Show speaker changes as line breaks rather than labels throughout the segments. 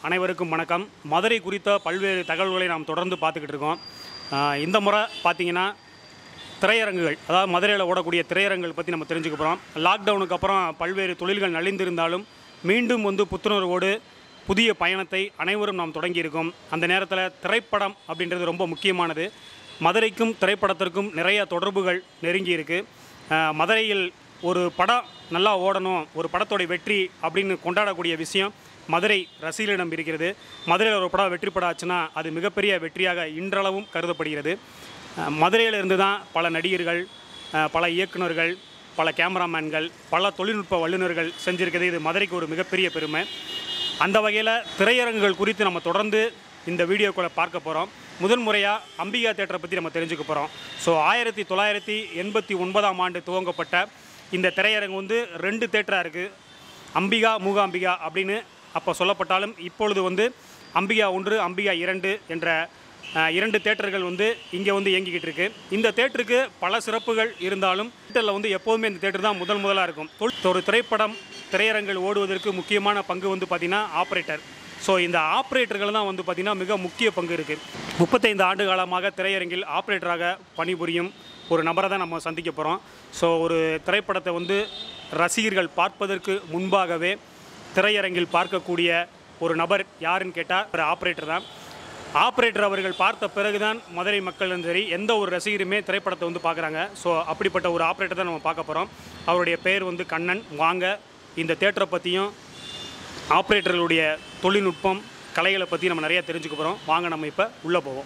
அனைவருக்கும் வணக்கம் மதுரை குறித்த பல்வேறு தகவல்களை நாம் தொடர்ந்து பார்த்துக்கிட்டு இருக்கோம் ஆஹ் இந்த முறை பார்த்தீங்கன்னா திரையரங்குகள் அதாவது மதுரையில் ஓடக்கூடிய திரையரங்குகள் பற்றி நம்ம தெரிஞ்சுக்க போகிறோம் லாக்டவுனுக்கு அப்புறம் பல்வேறு தொழில்கள் நலிந்திருந்தாலும் மீண்டும் வந்து புத்துணர்வோடு புதிய பயணத்தை அனைவரும் நாம் தொடங்கியிருக்கோம் அந்த நேரத்தில் திரைப்படம் அப்படின்றது ரொம்ப முக்கியமானது மதுரைக்கும் திரைப்படத்திற்கும் நிறைய தொடர்புகள் நெருங்கி இருக்குது ஆஹ் மதுரையில் ஒரு படம் நல்லா ஓடணும் ஒரு படத்தோட வெற்றி அப்படின்னு கொண்டாடக்கூடிய விஷயம் மதுரை ரசிகர்களிடம் இருக்கிறது மதுரையில் ஒரு படம் வெற்றி படம் ஆச்சுன்னா அது மிகப்பெரிய வெற்றியாக இன்றளவும் கருதப்படுகிறது அஹ் மதுரையிலிருந்து தான் பல நடிகர்கள் அஹ் பல இயக்குனர்கள் பல கேமராமேன்கள் பல தொழில்நுட்ப வல்லுநர்கள் செஞ்சிருக்கிறது இது மதுரைக்கு ஒரு மிகப்பெரிய பெருமை அந்த வகையில் திரையரங்குகள் குறித்து நம்ம தொடர்ந்து இந்த வீடியோக்குள்ளே பார்க்க போகிறோம் முதன் முறையாக அம்பிகா தேட்டரை பற்றி நம்ம தெரிஞ்சுக்க போகிறோம் ஸோ ஆயிரத்தி தொள்ளாயிரத்தி எண்பத்தி ஒன்பதாம் ஆண்டு துவங்கப்பட்ட இந்த திரையரங்கு வந்து ரெண்டு தேட்டராக இருக்குது அம்பிகா மூகாம்பிகா அப்படின்னு அப்போ சொல்லப்பட்டாலும் இப்பொழுது வந்து அம்பிகா ஒன்று அம்பிகா இரண்டு என்ற அஹ், இரண்டு தேட்டர்கள் வந்து இங்கே வந்து இயங்கிக்கிட்டு இருக்கு இந்த தேட்டருக்கு பல சிறப்புகள் இருந்தாலும் தேட்டரில் வந்து எப்போதுமே இந்த தேட்டர் தான் முதல் முதலாக இருக்கும் தொல்- ஒரு திரைப்படம் திரையரங்கில் ஓடுவதற்கு முக்கியமான பங்கு வந்து பார்த்திங்கன்னா ஆப்ரேட்டர் ஸோ இந்த ஆப்ரேட்டர்கள் தான் வந்து பார்த்திங்கன்னா மிக முக்கிய பங்கு இருக்குது முப்பத்தைந்து ஆண்டு காலமாக திரையரங்கில் ஆப்ரேட்டராக பணிபுரியும் ஒரு நபரை தான் நம்ம சந்திக்க போகிறோம் ஸோ ஒரு திரைப்படத்தை வந்து ரசிகர்கள் பார்ப்பதற்கு முன்பாகவே திரையரங்கில் பார்க்கக்கூடிய ஒரு நபர் யாருன்னு கேட்டால் ஒரு ஆப்ரேட்டர் தான் ஆப்ரேட்டர் அவர்கள் பார்த்த பிறகுதான் மதுரை மக்களும் சரி எந்த ஒரு ரசிகருமே திரைப்படத்தை வந்து பார்க்குறாங்க ஸோ அப்படிப்பட்ட ஒரு ஆப்ரேட்டர் தான் நம்ம பார்க்க போகிறோம் அவருடைய பெயர் வந்து கண்ணன் வாங்க இந்த தேட்டரை பற்றியும் ஆப்ரேட்டர்களுடைய தொழில்நுட்பம் கலைகளை பற்றி நம்ம நிறைய தெரிஞ்சுக்க போகிறோம் வாங்க நம்ம இப்போ உள்ளே போவோம்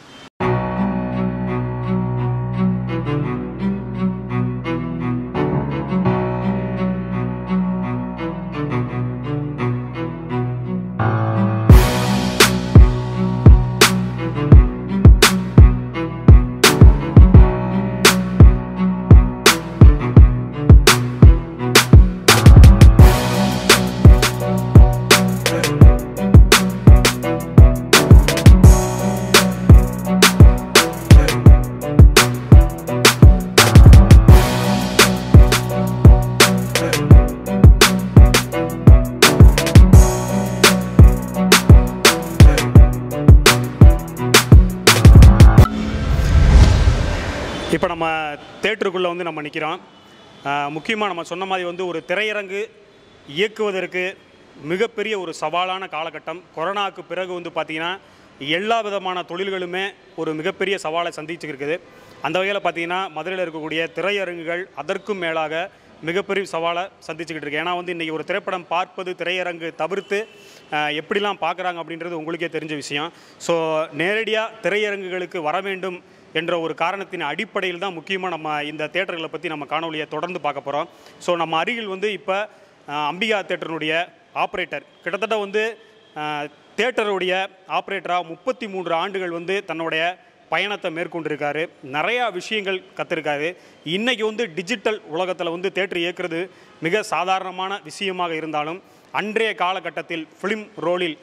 இப்போ நம்ம தேட்டருக்குள்ளே வந்து நம்ம நிற்கிறோம் முக்கியமாக நம்ம சொன்ன மாதிரி வந்து ஒரு திரையரங்கு இயக்குவதற்கு மிகப்பெரிய ஒரு சவாலான காலகட்டம் கொரோனாவுக்கு பிறகு வந்து பார்த்திங்கன்னா எல்லா விதமான தொழில்களுமே ஒரு மிகப்பெரிய சவாலை சந்திச்சு இருக்குது அந்த வகையில் பார்த்தீங்கன்னா மதுரையில் இருக்கக்கூடிய திரையரங்குகள் அதற்கும் மேலாக மிகப்பெரிய சவாலை சந்திச்சுக்கிட்டு இருக்கு ஏன்னா வந்து இன்றைக்கி ஒரு திரைப்படம் பார்ப்பது திரையரங்கு தவிர்த்து அஹ், எப்படிலாம் பார்க்குறாங்க அப்படின்றது உங்களுக்கே தெரிஞ்ச விஷயம் ஸோ நேரடியாக திரையரங்குகளுக்கு வர வேண்டும் என்ற ஒரு காரணத்தின் அடிப்படையில் தான் முக்கியமாக நம்ம இந்த தேட்டர்களை பற்றி நம்ம காணொலியை தொடர்ந்து பார்க்க போகிறோம் ஸோ நம்ம அருகில் வந்து இப்போ அம்பிகா தேட்டருடைய ஆப்ரேட்டர் கிட்டத்தட்ட வந்து அஹ், தேட்டருடைய ஆப்ரேட்டராக முப்பத்தி மூன்று ஆண்டுகள் வந்து தன்னுடைய பயணத்தை மேற்கொண்டிருக்காரு நிறையா விஷயங்கள் கற்றுருக்காரு இன்றைக்கி வந்து டிஜிட்டல் உலகத்தில் வந்து தேட்டர் இயக்குறது மிக சாதாரணமான விஷயமாக இருந்தாலும் அன்றைய காலகட்டத்தில் ஃபிலிம் ரோலில்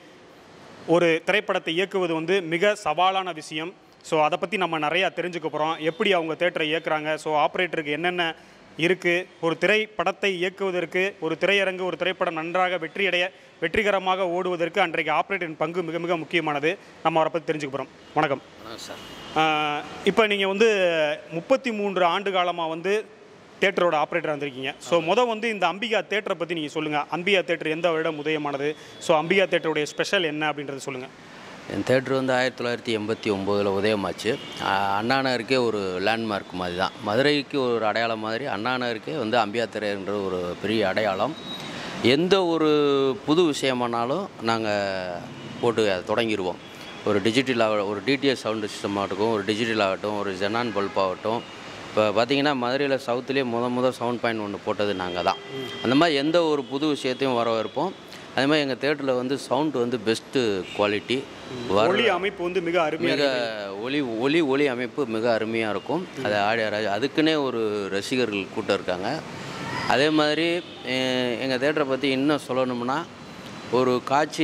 ஒரு திரைப்படத்தை இயக்குவது வந்து மிக சவாலான விஷயம் ஸோ அதை பற்றி நம்ம நிறையா தெரிஞ்சுக்க போகிறோம் எப்படி அவங்க தேட்டரை இயக்குறாங்க ஸோ ஆப்ரேட்டருக்கு என்னென்ன இருக்குது ஒரு திரைப்படத்தை இயக்குவதற்கு ஒரு திரையரங்கு ஒரு திரைப்படம் நன்றாக வெற்றியடைய வெற்றிகரமாக ஓடுவதற்கு அன்றைக்கு ஆப்ரேட்டரின் பங்கு மிக மிக முக்கியமானது நம்ம அவரை பற்றி தெரிஞ்சுக்க போகிறோம் வணக்கம்
வணக்கம் சார்
இப்போ நீங்கள் வந்து முப்பத்தி மூன்று ஆண்டு காலமாக வந்து தேட்டரோட ஆப்ரேட்டர் வந்திருக்கீங்க ஸோ முத வந்து இந்த அம்பிகா தேட்டரை பற்றி நீங்கள் சொல்லுங்கள் அம்பிகா தேட்டர் எந்த வருடம் உதயமானது ஸோ அம்பிகா தேட்டருடைய ஸ்பெஷல் என்ன அப்படின்றத சொல்லுங்கள்
என் தேட்ரு வந்து ஆயிரத்தி தொள்ளாயிரத்தி எண்பத்தி ஒம்போதில் உதயமாச்சு ஆஹ் அண்ணா நகருக்கே ஒரு லேண்ட்மார்க் மாதிரி தான் மதுரைக்கு ஒரு அடையாளம் மாதிரி அண்ணா நகருக்கே வந்து அம்பியா திரையரங்குன்ற ஒரு பெரிய அடையாளம் எந்த ஒரு புது விஷயமானாலும் நாங்கள் போட்டு அதை தொடங்கிடுவோம் ஒரு டிஜிட்டல் ஆக ஒரு டிடிஎஸ் சவுண்டு சிஸ்டம் ஆகட்டும் ஒரு டிஜிட்டல் ஆகட்டும் ஒரு ஜெனான் பல்ப் ஆகட்டும் இப்போ பார்த்தீங்கன்னா மதுரையில் சவுத்துலேயே முத முத சவுண்ட் பாயிண்ட் ஒன்று போட்டது நாங்கள் தான் அந்த மாதிரி எந்த ஒரு புது விஷயத்தையும் வரவேற்போம் அதே மாதிரி எங்கள் தேட்டரில் வந்து சவுண்ட் வந்து பெஸ்ட்டு குவாலிட்டி
ஒளி அமைப்பு வந்து மிக அருமையாக
மிக ஒளி ஒளி ஒளி அமைப்பு மிக அருமையாக இருக்கும் அது ஆடி ராஜா அதுக்குன்னே ஒரு ரசிகர்கள் கூட்டம் இருக்காங்க அதே மாதிரி எங்கள் தேட்டரை பற்றி இன்னும் சொல்லணும்னா ஒரு காட்சி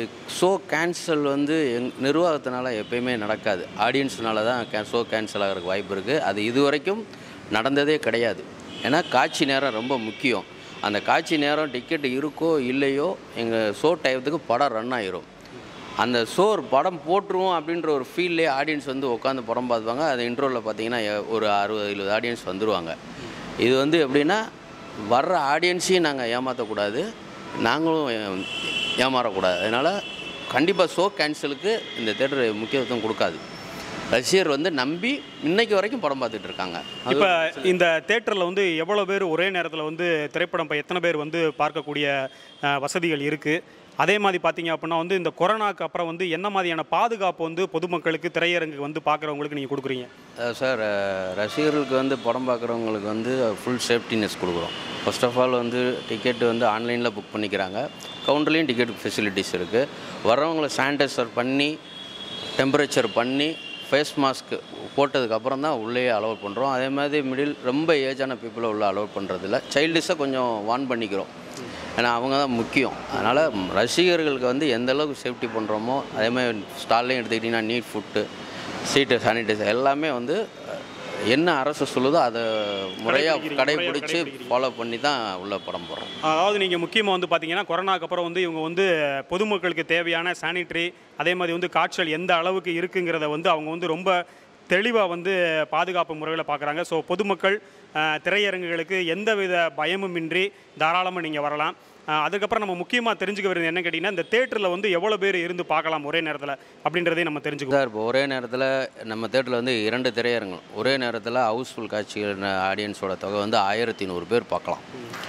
ஷோ கேன்சல் வந்து எங் நிர்வாகத்தினால எப்பயுமே நடக்காது ஆடியன்ஸ்னால தான் கே ஷோ கேன்சல் ஆகிறதுக்கு வாய்ப்பு இருக்குது அது இது வரைக்கும் நடந்ததே கிடையாது ஏன்னா காட்சி நேரம் ரொம்ப முக்கியம் அந்த காட்சி நேரம் டிக்கெட் இருக்கோ இல்லையோ எங்கள் ஷோ டயத்துக்கு படம் ரன் ஆயிரும் அந்த ஷோ ஒரு படம் போட்டுருவோம் அப்படின்ற ஒரு ஃபீல்லே ஆடியன்ஸ் வந்து உட்காந்து படம் பார்த்துப்பாங்க அது இன்ட்ரோவில் பார்த்தீங்கன்னா எ- ஒரு அறுபது எழுபது ஆடியன்ஸ் வந்துடுவாங்க இது வந்து எப்படின்னா வர்ற ஆடியன்ஸையும் நாங்கள் ஏமாற்றக்கூடாது நாங்களும் ஏ- ஏமாறக்கூடாது அதனால் கண்டிப்பாக ஷோ கேன்சலுக்கு இந்த தேட்டர் முக்கியத்துவம் கொடுக்காது ரசிகர் வந்து நம்பி இன்னைக்கு வரைக்கும் படம் பார்த்துட்டு இருக்காங்க
இப்போ இந்த தேட்டரில் வந்து எவ்வளோ பேர் ஒரே நேரத்தில் வந்து திரைப்படம் இப்போ எத்தனை பேர் வந்து பார்க்கக்கூடிய அஹ், வசதிகள் இருக்குது அதே மாதிரி பார்த்தீங்க அப்படின்னா வந்து இந்த கொரோனாக்கு அப்புறம் வந்து என்ன மாதிரியான பாதுகாப்பு வந்து பொதுமக்களுக்கு திரையரங்குக்கு வந்து பார்க்குறவங்களுக்கு நீங்கள் கொடுக்குறீங்க
அஹ் சார் அஹ் ரசிகர்களுக்கு வந்து படம் பார்க்குறவங்களுக்கு வந்து ஃபுல் சேஃப்டினஸ் கொடுக்குறோம் ஃபர்ஸ்ட் ஆஃப் ஆல் வந்து டிக்கெட் வந்து ஆன்லைனில் புக் பண்ணிக்கிறாங்க கவுண்டர்லேயும் டிக்கெட் ஃபெசிலிட்டிஸ் இருக்குது வரவங்களை சானிடைசர் பண்ணி டெம்பரேச்சர் பண்ணி ஃபேஸ் மாஸ்க் போட்டதுக்கப்புறம் தான் உள்ளே அலோவ் பண்ணுறோம் அதே மாதிரி மிடில் ரொம்ப ஏஜான பீப்புளை உள்ள அலோவ் பண்ணுறதில்ல சைல்டிஸை கொஞ்சம் வார்ன் பண்ணிக்கிறோம் ஏன்னா அவங்க தான் முக்கியம் அதனால் ரசிகர்களுக்கு வந்து எந்த அளவுக்கு சேஃப்டி பண்ணுறோமோ அதே மாதிரி ஸ்டால்லையும் எடுத்துக்கிட்டிங்கன்னா நீட் ஃபுட்டு சீட்டு சானிடைசர் எல்லாமே வந்து அஹ், என்ன அரசு சொல்லுதோ அதை முறையாக
கடைபிடிக்கிறீங்க, முறையா
கடைபிடிச்சு
கடைபிடிக்கிறீங்க.
ஃபாலோ பண்ணி தான் உள்ள படம் போடுறோம்
அதாவது நீங்கள் முக்கியமாக வந்து பார்த்தீங்கன்னா கொரோனாக்கு அப்புறம் வந்து இவங்க வந்து பொதுமக்களுக்கு தேவையான சானிட்டரி அதே மாதிரி வந்து காய்ச்சல் எந்த அளவுக்கு இருக்குங்கிறத வந்து அவங்க வந்து ரொம்ப தெளிவாக வந்து பாதுகாப்பு முறையில் பார்க்குறாங்க ஸோ பொதுமக்கள் அஹ், திரையரங்குகளுக்கு எந்தவித பயமுமின்றி தாராளமாக நீங்கள் வரலாம் அஹ், அதுக்கப்புறம் நம்ம முக்கியமாக தெரிஞ்சுக்க வேண்டியது என்ன கேட்டிங்கன்னா இந்த தேட்டரில் வந்து எவ்வளோ பேர் இருந்து பார்க்கலாம் ஒரே நேரத்தில் அப்படின்றதையும் நம்ம தெரிஞ்சுக்குவோம்
சார் இப்போ ஒரே நேரத்தில் நம்ம தேட்டரில் வந்து இரண்டு திரையரங்கம் ஒரே நேரத்தில் ஹவுஸ்ஃபுல் காட்சிகள் ஆடியன்ஸோட தொகை வந்து ஆயிரத்தி நூறு பேர் பார்க்கலாம்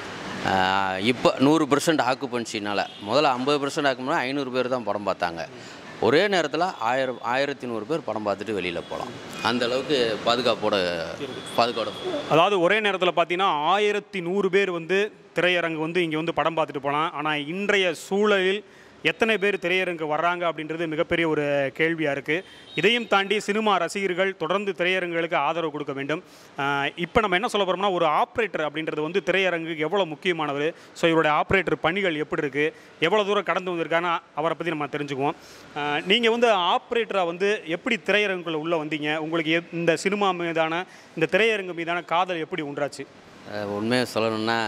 இப்போ நூறு பர்சன்ட் ஆக்குபன்சினால் முதல்ல ஐம்பது பர்சன்ட் ஆக்கும்னா ஐநூறு பேர் தான் படம் பார்த்தாங்க ஒரே நேரத்தில் ஆயிரம் ஆயிரத்தி நூறு பேர் படம் பார்த்துட்டு வெளியில் போகலாம் அந்த அளவுக்கு பாதுகாப்போட பாதுகாப்போட
அதாவது ஒரே நேரத்தில் பார்த்தீங்கன்னா ஆயிரத்தி நூறு பேர் வந்து திரையரங்கு வந்து இங்கே வந்து படம் பார்த்துட்டு போகலாம் ஆனால் இன்றைய சூழலில் எத்தனை பேர் திரையரங்கு வர்றாங்க அப்படின்றது மிகப்பெரிய ஒரு கேள்வியாக இருக்குது இதையும் தாண்டி சினிமா ரசிகர்கள் தொடர்ந்து திரையரங்குகளுக்கு ஆதரவு கொடுக்க வேண்டும் இப்போ நம்ம என்ன சொல்ல போகிறோம்னா ஒரு ஆப்ரேட்டர் அப்படின்றது வந்து திரையரங்குக்கு எவ்வளோ முக்கியமானவர் ஸோ இவருடைய ஆப்ரேட்டர் பணிகள் எப்படி இருக்குது எவ்வளோ தூரம் கடந்து வந்திருக்கான்னு அவரை பற்றி நம்ம தெரிஞ்சுக்குவோம் நீங்கள் வந்து ஆப்ரேட்டராக வந்து எப்படி திரையரங்குக்குள்ள உள்ளே வந்தீங்க உங்களுக்கு எப்- இந்த சினிமா மீதான இந்த திரையரங்கு மீதான காதல் எப்படி உண்டாச்சு
அஹ் உண்மையை சொல்லணும்னா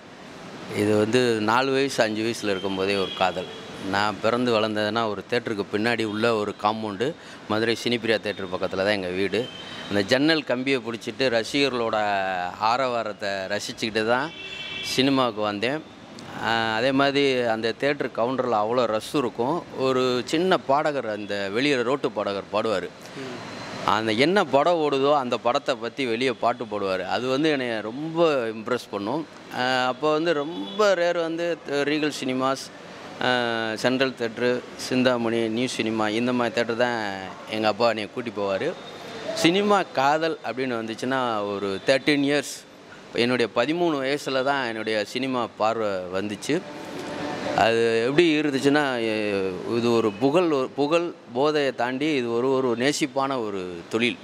இது வந்து நாலு வயசு அஞ்சு வயசில் இருக்கும்போதே ஒரு காதல் நான் பிறந்து வளர்ந்ததுன்னா ஒரு தேட்டருக்கு பின்னாடி உள்ள ஒரு காம்பவுண்டு மதுரை சினிப்பிரியா தேட்டர் பக்கத்தில் தான் எங்கள் வீடு அந்த ஜன்னல் கம்பியை பிடிச்சிட்டு ரசிகர்களோட ஆரவாரத்தை ரசிச்சுக்கிட்டு தான் சினிமாவுக்கு வந்தேன் அஹ் அதே மாதிரி அந்த தேட்டர் கவுண்டரில் அவ்வளோ ரஷ் இருக்கும் ஒரு சின்ன பாடகர் அந்த வெளியே ரோட்டு பாடகர் பாடுவார் அந்த என்ன படம் ஓடுதோ அந்த படத்தை பற்றி வெளியே பாட்டு போடுவார் அது வந்து என்னை ரொம்ப இம்ப்ரெஸ் பண்ணும் அஹ் அப்போ வந்து ரொம்ப ரேர் வந்து Regal cinemas central theatre Chintamani new cinema இந்த மாதிரி தேட்டர் தான் எங்கள் அப்பா என்னை கூட்டி போவார் சினிமா காதல் அப்படின்னு வந்துச்சுன்னா ஒரு தேர்ட்டீன் இயர்ஸ் என்னுடைய பதிமூணு வயசில் தான் என்னுடைய சினிமா பார்வை வந்துச்சு அது எப்படி இருந்துச்சுன்னா எ- இது ஒரு புகழ் ஒரு- புகழ் போதையை தாண்டி இது ஒரு ஒரு நேசிப்பான ஒரு தொழில்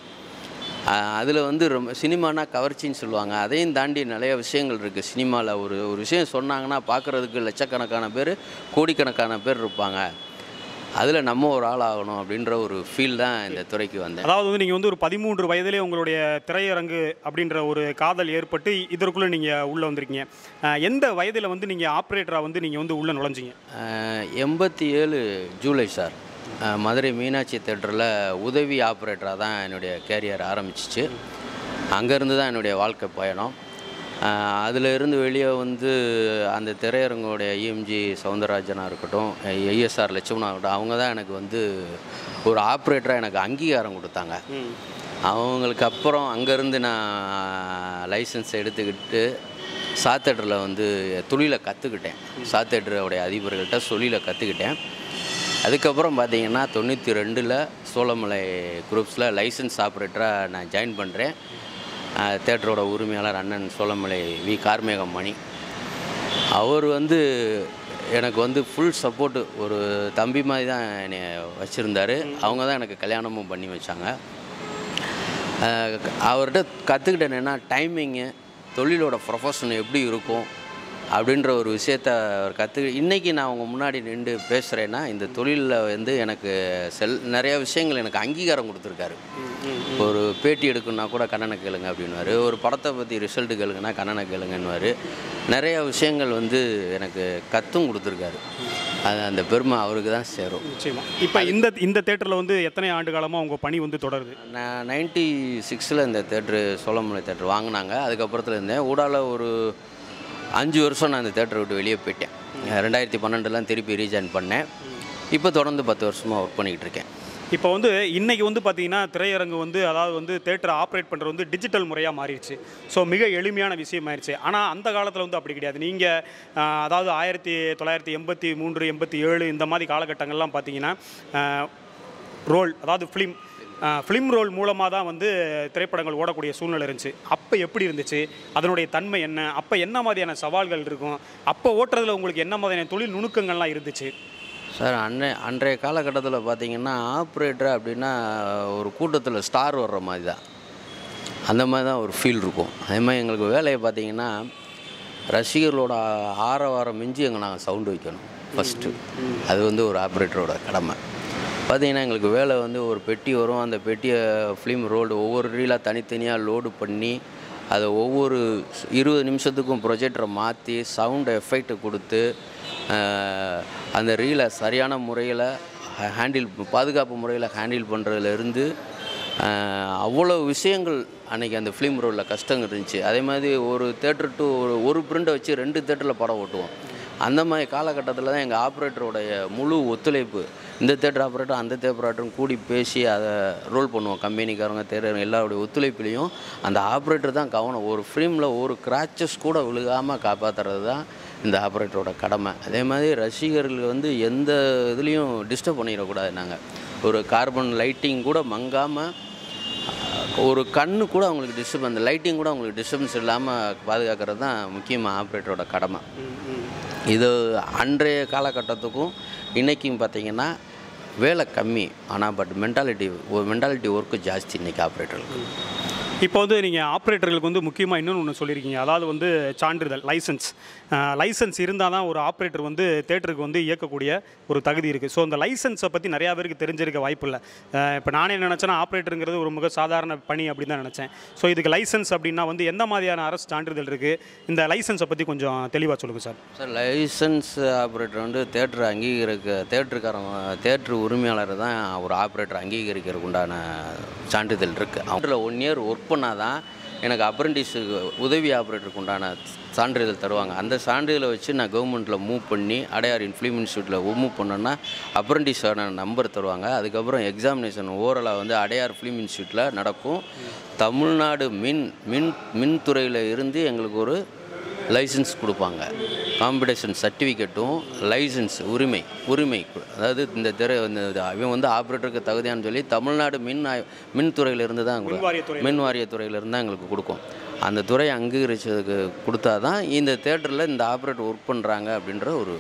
அதில் வந்து ரொம்ப சினிமானா கவர்ச்சின்னு சொல்லுவாங்க அதையும் தாண்டி நிறைய விஷயங்கள் இருக்குது சினிமாவில் ஒரு ஒரு விஷயம் சொன்னாங்கன்னா பார்க்குறதுக்கு லட்சக்கணக்கான பேர் கோடிக்கணக்கான பேர் இருப்பாங்க அதில் நம்ம ஒரு ஆள் ஆகணும் அப்படின்ற ஒரு ஃபீல் தான் இந்த துறைக்கு வந்தேன்
அதாவது வந்து நீங்கள் வந்து ஒரு பதிமூன்று வயதிலே உங்களுடைய திரையரங்கு அப்படின்ற ஒரு காதல் ஏற்பட்டு இதற்குள்ளே நீங்கள் உள்ளே வந்திருக்கீங்க அஹ் எந்த வயதில் வந்து நீங்கள் ஆப்ரேட்டராக வந்து நீங்கள் வந்து உள்ளே நுழைஞ்சிங்க
எண்பத்தி ஏழு ஜூலை சார் அஹ், மதுரை மீனாட்சி தேட்டரில் உதவி ஆப்ரேட்டராக தான் என்னுடைய கேரியர் ஆரம்பிச்சிச்சு அங்கேருந்து தான் என்னுடைய வாழ்க்கை பயணம் அதில் இருந்து வெளியே வந்து அந்த திரையரங்கோடைய இஎம்ஜி சவுந்தரராஜனாக இருக்கட்டும் ஐஎஸ்ஆர் லட்சுமணா இருக்கட்டும் அவங்க தான் எனக்கு வந்து ஒரு ஆப்ரேட்டராக எனக்கு அங்கீகாரம் கொடுத்தாங்க அவங்களுக்கு அப்புறம் அங்கேருந்து நான் லைசன்ஸ் எடுத்துக்கிட்டு சாத்தேட்டரில் வந்து தொழிலை கற்றுக்கிட்டேன் சாத்தேட்டருடைய அதிபர்கள்ட்ட தொழிலை கற்றுக்கிட்டேன் அதுக்கப்புறம் பார்த்தீங்கன்னா தொண்ணூற்றி ரெண்டில் சோழமலை குரூப்ஸில் லைசன்ஸ் ஆப்ரேட்டராக நான் ஜாயின் பண்ணுறேன் தேட்டரோட உரிமையாளர் அண்ணன் சோழமலை வி கார்மேகம் மணி அவர் வந்து எனக்கு வந்து ஃபுல் சப்போர்ட்டு ஒரு தம்பி மாதிரி தான் என்னை வச்சுருந்தாரு அவங்க தான் எனக்கு கல்யாணமும் பண்ணி வச்சாங்க அஹ் அவர்கிட்ட கற்றுக்கிட்டேன் என்னென்னா டைமிங்கு தொழிலோட ப்ரொஃபஷன் எப்படி இருக்கும் அப்படின்ற ஒரு விஷயத்த அவர் கற்று இன்றைக்கி நான் அவங்க முன்னாடி நின்று பேசுகிறேன்னா இந்த தொழிலில் வந்து எனக்கு செல் நிறையா விஷயங்கள் எனக்கு அங்கீகாரம் கொடுத்துருக்காரு ஒரு பேட்டி எடுக்கணுன்னா கூட கண்ணனை கேளுங்க அப்படின்வாரு ஒரு படத்தை பற்றி ரிசல்ட்டு கேளுங்கன்னா கண்ணனை கேளுங்கன்னுவார் நிறைய விஷயங்கள் வந்து எனக்கு கற்றும் கொடுத்துருக்காரு அது அந்த பெருமை அவருக்கு தான் சேரும்
நிச்சயமா இப்போ இந்த இந்த தேட்டரில் வந்து எத்தனை ஆண்டு காலமாக உங்கள் பணி வந்து தொடருது
நான் நைன்ட்டி சிக்ஸில் இந்த தேட்ரு சோழமலை தேட்ரு வாங்கினாங்க அதுக்கப்புறத்துல இருந்தேன் ஊடால ஒரு அஞ்சு வருஷம் நான் இந்த தேட்டரை விட்டு வெளியே போயிட்டேன் ரெண்டாயிரத்தி பன்னெண்டுலாம் திருப்பி ரீஜாயின் பண்ணேன் இப்போ தொடர்ந்து பத்து வருஷமாக ஒர்க் பண்ணிக்கிட்டு இருக்கேன்
இப்போ வந்து இன்னைக்கு வந்து பார்த்தீங்கன்னா திரையரங்கு வந்து அதாவது வந்து தேட்டரை ஆப்ரேட் பண்ணுறது வந்து டிஜிட்டல் முறையாக மாறிடுச்சு ஸோ மிக எளிமையான விஷயம் ஆயிடுச்சு ஆனால் அந்த காலத்தில் வந்து அப்படி கிடையாது நீங்கள் அதாவது ஆயிரத்தி தொள்ளாயிரத்தி எண்பத்தி மூன்று எண்பத்தி ஏழு இந்த மாதிரி காலகட்டங்கள்லாம் பார்த்தீங்கன்னா ரோல் அதாவது ஃபிலிம் ஃபிலிம் ரோல் மூலமாக தான் வந்து திரைப்படங்கள் ஓடக்கூடிய சூழ்நிலை இருந்துச்சு அப்போ எப்படி இருந்துச்சு அதனுடைய தன்மை என்ன அப்போ என்ன மாதிரியான சவால்கள் இருக்கும் அப்போ ஓட்டுறதுல உங்களுக்கு என்ன மாதிரியான தொழில் நுணுக்கங்கள்லாம் இருந்துச்சு
சார் அன்னை அன்றைய காலகட்டத்தில் பார்த்தீங்கன்னா ஆப்ரேட்டர் அப்படின்னா ஒரு கூட்டத்தில் ஸ்டார் வர்ற மாதிரி தான் அந்த மாதிரி தான் ஒரு ஃபீல் இருக்கும் அதே மாதிரி எங்களுக்கு வேலையை பார்த்தீங்கன்னா ரசிகர்களோட ஆரவாரம் மிஞ்சி எங்கே நாங்கள் சவுண்டு வைக்கணும் ஃபஸ்ட்டு அது வந்து ஒரு ஆப்ரேட்டரோட கடமை பார்த்தீங்கன்னா எங்களுக்கு வேலை வந்து ஒரு பெட்டி வரும் அந்த பெட்டியை ஃபிலிம் ரோடு ஒவ்வொரு ரீலாக தனித்தனியாக லோடு பண்ணி அதை ஒவ்வொரு ஸ்- இருபது நிமிஷத்துக்கும் ப்ரொஜெக்டரை மாற்றி சவுண்ட் எஃபெக்ட் கொடுத்து அஹ், அந்த ரீலை சரியான முறையில் ஹேண்டில் பாதுகாப்பு முறையில் ஹேண்டில் பண்ணுறதுலேருந்து அவ்வளோ விஷயங்கள் அன்றைக்கி அந்த ஃபிலிம் ரோலில் கஷ்டம் இருந்துச்சு அதே மாதிரி ஒரு தேட்டர் டு ஒரு ஒரு பிரிண்டை வச்சு ரெண்டு தேட்டரில் படம் ஓட்டுவோம் அந்த மாதிரி காலகட்டத்தில் தான் எங்கள் ஆப்ரேட்டருடைய முழு ஒத்துழைப்பு இந்த தேட்டர் ஆப்ரேட்டர் அந்த தேட்டர் ஆப்ரேட்டரும் கூடி பேசி அதை ரோல் பண்ணுவோம் கம்பெனிக்காரங்க தேட்டர் எல்லாருடைய ஒத்துழைப்புலையும் அந்த ஆப்ரேட்டர் தான் கவனம் ஒரு ஃபிலிமில் ஒரு கிராச்சஸ் கூட விழுகாமல் காப்பாற்றுறது தான் இந்த ஆப்ரேட்டரோட கடமை அதே மாதிரி ரசிகர்கள் வந்து எந்த இதுலேயும் டிஸ்டர்ப் பண்ணிடக்கூடாது நாங்கள் ஒரு கார்பன் லைட்டிங் கூட மங்காமல் ஒரு கண்ணு கூட அவங்களுக்கு டிஸ்டர்ப் அந்த லைட்டிங் கூட அவங்களுக்கு டிஸ்டர்பன்ஸ் இல்லாமல் பாதுகாக்கிறது தான் முக்கியமாக ஆப்ரேட்டரோட கடமை இது அன்றைய காலகட்டத்துக்கும் இன்றைக்கும் பார்த்தீங்கன்னா வேலை கம்மி ஆனால் பட் மென்டாலிட்டி மென்டாலிட்டி ஒர்க்கு ஜாஸ்தி இன்றைக்கி ஆப்ரேட்டருக்கு
இப்போ வந்து நீங்கள் ஆப்ரேட்டர்களுக்கு வந்து முக்கியமாக இன்னொன்று ஒன்று சொல்லியிருக்கீங்க அதாவது வந்து சான்றிதழ் லைசன்ஸ் லைசன்ஸ் இருந்தால் தான் ஒரு ஆப்ரேட்டர் வந்து தேட்டருக்கு வந்து இயக்கக்கூடிய ஒரு தகுதி இருக்குது ஸோ அந்த லைசன்ஸை பற்றி நிறையா பேருக்கு தெரிஞ்சிருக்க வாய்ப்பு இல்லை இப்போ நானே நினச்சேன்னா ஆப்ரேட்டருங்கிறது ஒரு மிக சாதாரண பணி அப்படின்னு தான் நினச்சேன் ஸோ இதுக்கு லைசன்ஸ் அப்படின்னா வந்து எந்த மாதிரியான அரசு சான்றிதழ் இருக்குது இந்த லைசன்ஸை பற்றி கொஞ்சம் தெளிவாக சொல்லுங்கள் சார்
சார் லைசன்ஸ் ஆப்ரேட்டர் வந்து தேட்டர் அங்கீகரிக்க தேட்டருக்காரன் தேட்டர் உரிமையாளர் தான் ஒரு ஆப்ரேட்டர் அங்கீகரிக்கிறதுக்கு உண்டான சான்றிதழ் இருக்குது அவங்கள ஒன் இயர் ஒர்க் பண்ணால் தான் எனக்கு அப்ரெண்டிஸுக்கு உதவி ஆப்ரேட்டருக்கு உண்டான சான்றிதழ் தருவாங்க அந்த சான்றிதழை வச்சு நான் கவர்மெண்ட்டில் மூவ் பண்ணி அடையார் ஃபிலிம் இன்ஸ்டியூட்டில் மூவ் பண்ணோன்னா அப்ரெண்டிஸான நம்பர் தருவாங்க அதுக்கப்புறம் எக்ஸாமினேஷன் ஓரலாக வந்து அடையார் ஃபிலிம் இன்ஸ்டியூட்டில் நடக்கும் தமிழ்நாடு மின் மின் மின்துறையில் இருந்து எங்களுக்கு ஒரு லைசன்ஸ் கொடுப்பாங்க காம்படிஷன் சர்டிஃபிகேட்டும் லைசன்ஸ் உரிமை உரிமை கு- அதாவது இந்த திரை இந்த இது இவன் வந்து ஆப்ரேட்டருக்கு தகுதியான்னு சொல்லி தமிழ்நாடு மின் ஆய்- மின்துறையிலிருந்து தான் எங்களுக்கு-
மின்வாரியத்துறை.
மின் வாரியத்துறையிலேருந்து தான் எங்களுக்கு கொடுக்கும் அந்த துறை அங்கீகரிச்சதுக்கு கொடுத்தா தான் இந்த தேட்டரில் இந்த ஆப்ரேட்டர் ஒர்க் பண்ணுறாங்க அப்படின்ற ஒரு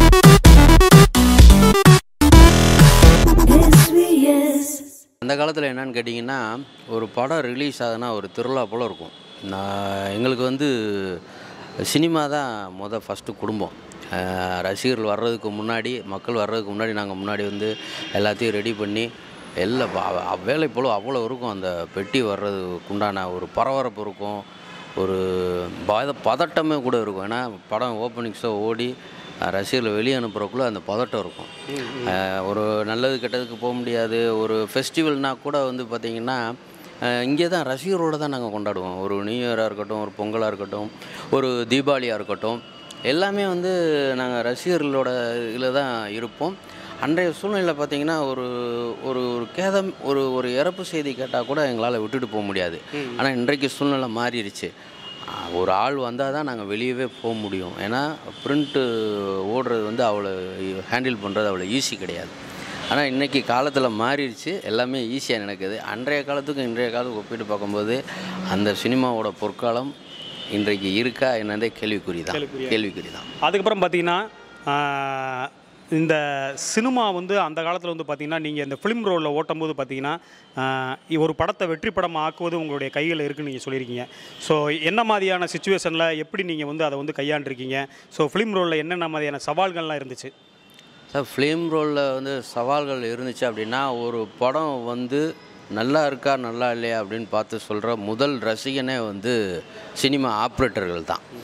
அந்த காலத்தில் என்னன்னு கேட்டிங்கன்னா ஒரு படம் ரிலீஸ் ஆகுதுன்னா ஒரு திருவிழா போல் இருக்கும் நான் எங்களுக்கு வந்து சினிமா தான் மொதல் ஃபஸ்ட்டு குடும்பம் அஹ் ரசிகர்கள் வர்றதுக்கு முன்னாடி மக்கள் வர்றதுக்கு முன்னாடி நாங்கள் முன்னாடி வந்து எல்லாத்தையும் ரெடி பண்ணி எல்லா வ- வ- வேலை போல் அவ்வளோ இருக்கும் அந்த பெட்டி வர்றதுக்கு உண்டான ஒரு பரபரப்பு இருக்கும் ஒரு பத பதட்டமே கூட இருக்கும் ஏன்னா படம் ஓப்பனிங்ஸோ ஓடி அஹ் ரசிகர்களை வெளியே அனுப்புறக்குள்ளே அந்த பதட்டம் இருக்கும் அஹ் ஒரு நல்லது கெட்டதுக்கு போக முடியாது ஒரு ஃபெஸ்டிவல்னா கூட வந்து பார்த்திங்கன்னா இங்கே தான் ரசிகரோடு தான் நாங்கள் கொண்டாடுவோம் ஒரு நியூ இயராக இருக்கட்டும் ஒரு பொங்கலாக இருக்கட்டும் ஒரு தீபாவளியாக இருக்கட்டும் எல்லாமே வந்து நாங்கள் ரசிகர்களோட இதில் தான் இருப்போம் அன்றைய சூழ்நிலையில் பார்த்தீங்கன்னா ஒரு ஒரு ஒரு கேதம் ஒரு ஒரு இறப்பு செய்தி கேட்டால் கூட எங்களால் விட்டுட்டு போக முடியாது ஆனால் இன்றைக்கு சூழ்நிலை மாறிடுச்சு ஆஹ் ஒரு ஆள் வந்தால் தான் நாங்கள் வெளியவே போக முடியும் ஏன்னா பிரிண்ட்டு ஓடுறது வந்து அவ்வளோ ஹேண்டில் பண்ணுறது அவ்வளோ ஈஸி கிடையாது ஆனால் இன்றைக்கி காலத்தில் மாறிடுச்சு எல்லாமே ஈஸியாக நடக்குது அன்றைய காலத்துக்கும் இன்றைய காலத்துக்கும் ஒப்பிட்டு பார்க்கும்போது அந்த சினிமாவோட பொற்காலம் இன்றைக்கு இருக்கா என்னதே கேள்விக்குறி தான்
கேள்விக்குறியா
கேள்விக்குறி தான்
அதுக்கப்புறம் பார்த்தீங்கன்னா ஆஹ், இந்த சினிமா வந்து அந்த காலத்தில் வந்து பார்த்தீங்கன்னா நீங்கள் இந்த ஃபிலிம் ரோலில் ஓட்டும்போது பார்த்தீங்கன்னா ஆஹ், ஒரு படத்தை வெற்றி படமாக ஆக்குவது உங்களுடைய கையில் இருக்குன்னு நீங்கள் சொல்லியிருக்கீங்க ஸோ என்ன மாதிரியான சுச்சுவேஷனில் எப்படி நீங்கள் வந்து அதை வந்து கையாண்டிருக்கீங்க ஸோ ஃபிலிம் ரோலில் என்னென்ன மாதிரியான சவால்கள்லாம் இருந்துச்சு
சார் ஃபிலிம் ரோலில் வந்து சவால்கள் இருந்துச்சு அப்படின்னா ஒரு படம் வந்து நல்லா இருக்கா நல்லா இல்லையா அப்படின்னு பார்த்து சொல்கிற முதல் ரசிகனே வந்து சினிமா ஆப்ரேட்டர்கள் தான்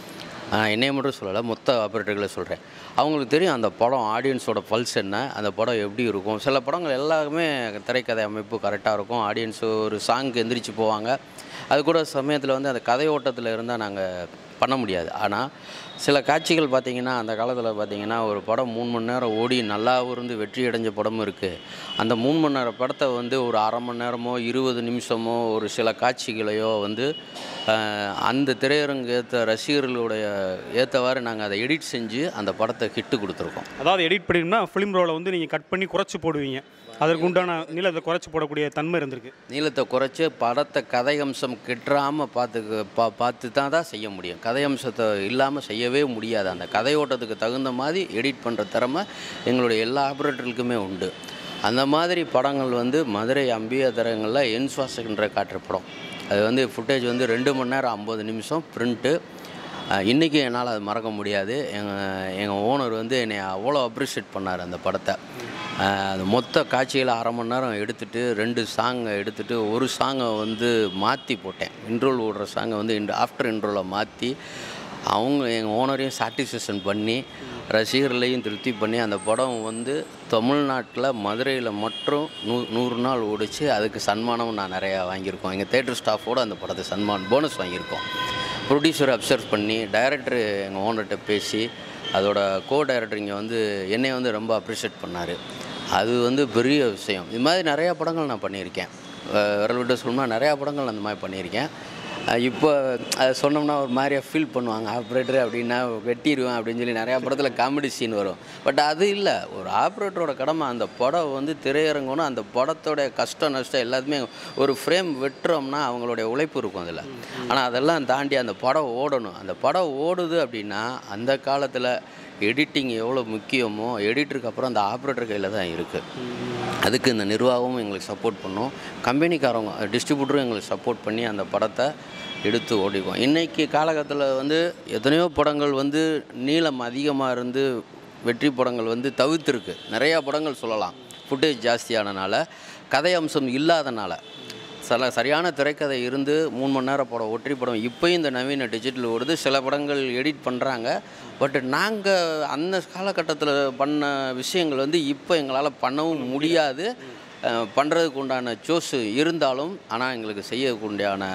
ஆஹ் என்னைய மட்டும் சொல்லலை மொத்த ஆப்ரேட்டர்களை சொல்கிறேன் அவங்களுக்கு தெரியும் அந்த படம் ஆடியன்ஸோட பல்ஸ் என்ன அந்த படம் எப்படி இருக்கும் சில படங்கள் எல்லாமே திரைக்கதை அமைப்பு கரெக்டாக இருக்கும் ஆடியன்ஸ் ஒரு சாங்க்கு எந்திரிச்சு போவாங்க அது கூட சமயத்தில் வந்து அந்த கதை ஓட்டத்தில் இருந்தால் நாங்கள் பண்ண முடியாது ஆனால் சில காட்சிகள் பார்த்திங்கன்னா அந்த காலத்தில் பார்த்திங்கன்னா ஒரு படம் மூணு மணி நேரம் ஓடி நல்லாவும் இருந்து வெற்றி அடைஞ்ச படமும் இருக்குது அந்த மூணு மணி நேரம் படத்தை வந்து ஒரு அரை மணி நேரமோ இருபது நிமிஷமோ ஒரு சில காட்சிகளையோ வந்து ஆஹ், அந்த திரையரங்கு ஏற்ற ரசிகர்களுடைய ஏற்றவாறு நாங்கள் அதை எடிட் செஞ்சு அந்த படத்தை ஹிட்டு கொடுத்துருக்கோம்
அதாவது எடிட் பண்ணிங்கன்னா ஃபிலிம் ரோலை வந்து நீங்கள் கட் பண்ணி குறைச்சி போடுவீங்க அதற்கு உண்டான நீளத்தை குறைச்சி போடக்கூடிய தன்மை இருந்திருக்கு
நீளத்தை குறைச்சி படத்தை கதை அம்சம் கெட்டுறாமல் பார்த்து பா பார்த்து தான் தான் செய்ய முடியும் கதை அம்சத்தை இல்லாமல் செய்யவே முடியாது அந்த கதை ஓட்டத்துக்கு தகுந்த மாதிரி எடிட் பண்ணுற திறமை எங்களுடைய எல்லா ஆப்ரேட்டர்களுக்குமே உண்டு அந்த மாதிரி படங்கள் வந்து மதுரை அம்பியா தரங்களில் என்சுவாசன்ற காட்டுற படம் அது வந்து ஃபுட்டேஜ் வந்து ரெண்டு மணி நேரம் ஐம்பது நிமிஷம் பிரிண்ட்டு இன்றைக்கி என்னால் அது மறக்க முடியாது எங்கள் எங்கள் ஓனர் வந்து என்னை அவ்வளோ அப்ரிஷியேட் பண்ணார் அந்த படத்தை அஹ் அது மொத்த காட்சியில் அரை மணி நேரம் எடுத்துட்டு ரெண்டு சாங்கை எடுத்துட்டு ஒரு சாங்கை வந்து மாற்றி போட்டேன் இன்ட்ரோல் ஓடுற சாங்கை வந்து இன் ஆஃப்டர் இன்ட்ரோவில் மாற்றி அவங்க எங்கள் ஓனரையும் சாட்டிஸ்ஃபேக்ஷன் பண்ணி ரசிகர்களையும் திருப்தி பண்ணி அந்த படம் வந்து தமிழ்நாட்டில் மதுரையில் மட்டும் நூ நூறு நாள் ஓடிச்சு அதுக்கு சன்மானம் நான் நிறையா வாங்கியிருக்கோம் எங்கள் தேட்டர் ஸ்டாஃபோடு அந்த படத்தை சன்மான் போனஸ் வாங்கியிருக்கோம் ப்ரொடியூசர் அப்சர்வ் பண்ணி டைரக்டர் எங்கள் ஓனர்கிட்ட பேசி அதோட கோ டைரக்டர் இங்கே வந்து என்னை வந்து ரொம்ப அப்ரிஷியேட் பண்ணார் அது வந்து பெரிய விஷயம் இது மாதிரி நிறையா படங்கள் நான் பண்ணியிருக்கேன் அஹ் விரல் விட்டு சொல்லணும்னா நிறையா படங்கள் அந்த மாதிரி பண்ணியிருக்கேன் அஹ் இப்போ அதை சொன்னோம்னா ஒரு மாதிரியா ஃபீல் பண்ணுவாங்க ஆப்ரேட்டர் அப்படின்னா வெட்டிடுவேன் அப்படின்னு சொல்லி நிறையா படத்தில் காமெடி சீன் வரும் பட் அது இல்லை ஒரு ஆப்ரேட்டரோட கடமை அந்த படம் வந்து திரையரங்கணும் அந்த படத்தோட கஷ்டம் நஷ்டம் எல்லாத்துமே ஒரு ஃப்ரேம் வெட்டுறோம்னா அவங்களுடைய உழைப்பு இருக்கும் அதில் ஆனால் அதெல்லாம் தாண்டி அந்த படம் ஓடணும் அந்த படம் ஓடுது அப்படின்னா அந்த காலத்தில் எடிட்டிங் எவ்வளோ முக்கியமோ எடிட்டருக்கு அப்புறம் அந்த ஆப்ரேட்டர் கையில் தான் இருக்குது அதுக்கு இந்த நிர்வாகமும் எங்களுக்கு சப்போர்ட் பண்ணும் கம்பெனிக்காரவங்க டிஸ்ட்ரிபியூட்டரும் எங்களுக்கு சப்போர்ட் பண்ணி அந்த படத்தை எடுத்து ஓடிக்குவோம் இன்றைக்கி காலகட்டத்தில் வந்து எத்தனையோ படங்கள் வந்து நீளம் அதிகமாக இருந்து வெற்றி படங்கள் வந்து தவிர்த்துருக்கு நிறையா படங்கள் சொல்லலாம் ஃபுட்டேஜ் ஜாஸ்தியானனால கதை அம்சம் இல்லாதனால சில சரியான திரைக்கதை இருந்து மூணு மணி நேரம் படம் ஒற்றை படம் இப்போயும் இந்த நவீன டிஜிட்டல் ஓடுது சில படங்கள் எடிட் பண்ணுறாங்க பட் நாங்கள் அந்த காலகட்டத்தில் பண்ண விஷயங்கள் வந்து இப்போ எங்களால் பண்ணவும் முடியாது பண்ணுறதுக்கு உண்டான சோஸ் இருந்தாலும் ஆனால் எங்களுக்கு செய்யக்கூடிய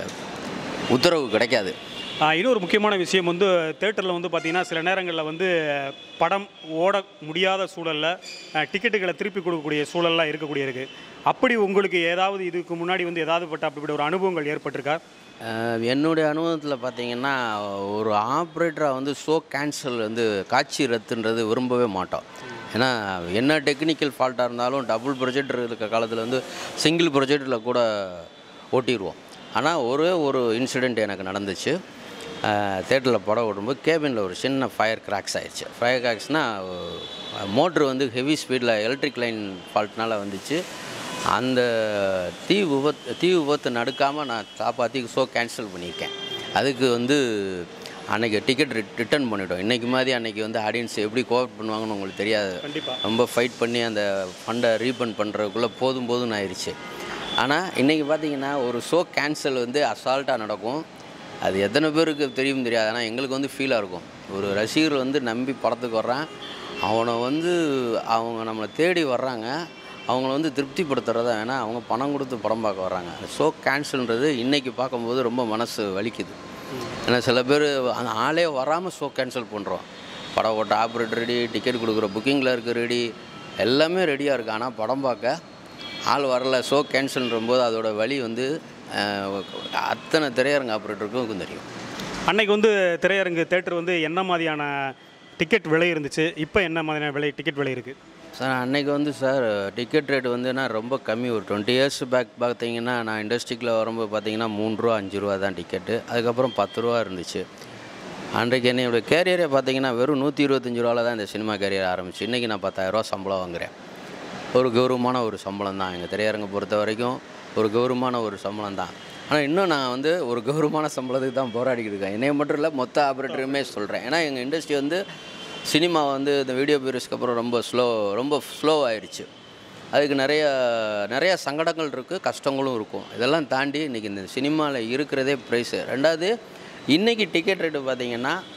உத்தரவு கிடைக்காது
ஆஹ் இன்னொரு முக்கியமான விஷயம் வந்து தேட்டரில் வந்து பார்த்திங்கன்னா சில நேரங்களில் வந்து படம் ஓட முடியாத சூழலில் டிக்கெட்டுகளை திருப்பி கொடுக்கக்கூடிய சூழல்லாம் இருக்கக்கூடிய இருக்குது அப்படி உங்களுக்கு ஏதாவது இதுக்கு முன்னாடி வந்து ஏதாவது பட்ட அப்படி ஒரு அனுபவங்கள் ஏற்பட்டிருக்கா
அஹ் என்னுடைய அனுபவத்தில் பார்த்தீங்கன்னா ஒரு ஆப்ரேட்டராக வந்து ஷோ கேன்சல் வந்து காட்சி ரத்துன்றது விரும்பவே மாட்டோம் ஏன்னா என்ன டெக்னிக்கல் ஃபால்ட்டாக இருந்தாலும் டபுள் ப்ரொஜெக்டர் இருக்க காலத்தில் வந்து சிங்கிள் ப்ரொஜெக்டரில் கூட ஓட்டிடுவோம் ஆனால் ஒரே ஒரு இன்சிடெண்ட் எனக்கு நடந்துச்சு தேட்டரில் படம் ஓடும்போது கேபினில் ஒரு சின்ன ஃபயர் கிராக்ஸ் ஆயிடுச்சு ஃபயர் கிராக்ஸ்னால் மோட்ரு வந்து ஹெவி ஸ்பீடில் எலக்ட்ரிக் லைன் ஃபால்ட்னால வந்துச்சு அந்த தீ விபத்து தீ விபத்து நடுக்காமல் நான் காப்பாற்றி ஷோ கேன்சல் பண்ணியிருக்கேன் அதுக்கு வந்து அன்றைக்கி டிக்கெட் ரிட்டர்ன் பண்ணிட்டோம் இன்றைக்கி மாதிரி அன்றைக்கி வந்து ஆடியன்ஸ் எப்படி கோஆப்ட் பண்ணுவாங்கன்னு உங்களுக்கு தெரியாது
கண்டிப்பாக
ரொம்ப ஃபைட் பண்ணி அந்த ஃபண்டை ரீஃபண்ட் பண்ணுறதுக்குள்ளே போதும் போதும்னு ஆயிடுச்சு ஆனால் இன்றைக்கி பார்த்தீங்கன்னா ஒரு ஷோ கேன்சல் வந்து அசால்ட்டாக நடக்கும் அது எத்தனை பேருக்கு தெரியும் தெரியாது ஆனால் எங்களுக்கு வந்து ஃபீலாக இருக்கும் ஒரு ரசிகர் வந்து நம்பி படத்துக்கு வர்றான் அவனை வந்து அவங்க நம்மளை தேடி வர்றாங்க அவங்கள வந்து திருப்திப்படுத்துறதா வேணா அவங்க பணம் கொடுத்து படம் பார்க்க வர்றாங்க அந்த ஷோ கேன்சல்ன்றது இன்றைக்கி பார்க்கும்போது ரொம்ப மனசு வலிக்குது ஏன்னா சில பேர் அந்த ஆளே வராமல் ஷோ கேன்சல் பண்ணுறோம் படம் ஓட்ட ஆப்ரேட்டர் ரெடி டிக்கெட் கொடுக்குற புக்கிங்கில் இருக்க ரெடி எல்லாமே ரெடியாக இருக்குது ஆனால் படம் பார்க்க ஆள் வரல ஷோ கேன்சல்ன்ற போது அதோட வழி வந்து அஹ், அத்தனை திரையரங்க ஆப்ரேட்டருக்கும் தெரியும்
அன்னைக்கு வந்து திரையரங்கு தேட்டர் வந்து என்ன மாதிரியான டிக்கெட் விலை இருந்துச்சு இப்போ என்ன மாதிரியான விலை டிக்கெட் விலை இருக்குது
சார் அன்னைக்கு வந்து சார் டிக்கெட் ரேட் வந்துன்னா ரொம்ப கம்மி ஒரு டுவெண்ட்டி இயர்ஸ் பேக் பார்த்தீங்கன்னா நான் இண்டஸ்ட்ரிக்கில் வரும்போது பார்த்தீங்கன்னா மூணு ரூபா அஞ்சு ரூபா தான் டிக்கெட்டு அதுக்கப்புறம் பத்து ரூபா இருந்துச்சு அன்றைக்கு என்னோட கேரியரே பார்த்தீங்கன்னா வெறும் நூற்றி இருபத்தஞ்சி ரூபாவில் தான் இந்த சினிமா கேரியர் ஆரம்பிச்சு இன்றைக்கி நான் பத்தாயிரரூவா சம்பளம் வாங்குறேன் ஒரு கௌரவமான ஒரு சம்பளம் தான் எங்கள் திரையரங்கை பொறுத்த வரைக்கும் ஒரு கௌரவமான ஒரு சம்பளம் தான் ஆனால் இன்னும் நான் வந்து ஒரு கௌரவமான சம்பளத்துக்கு தான் போராடிக்கிட்டு இருக்கேன் என்னைய மட்டும் இல்லை மொத்த ஆப்ரேட்டருமே சொல்கிறேன் ஏன்னா எங்கள் இண்டஸ்ட்ரி வந்து சினிமா வந்து இந்த வீடியோ பீரியஸ்க்கு அப்புறம் ரொம்ப ஸ்லோ ரொம்ப ஸ்லோ ஆயிடுச்சு அதுக்கு நிறைய நிறைய சங்கடங்கள் இருக்குது கஷ்டங்களும் இருக்கும் இதெல்லாம் தாண்டி இன்றைக்கி இந்த சினிமாவில் இருக்கிறதே ப்ரைஸு ரெண்டாவது இன்றைக்கி டிக்கெட் ரேட்டு பார்த்தீங்கன்னா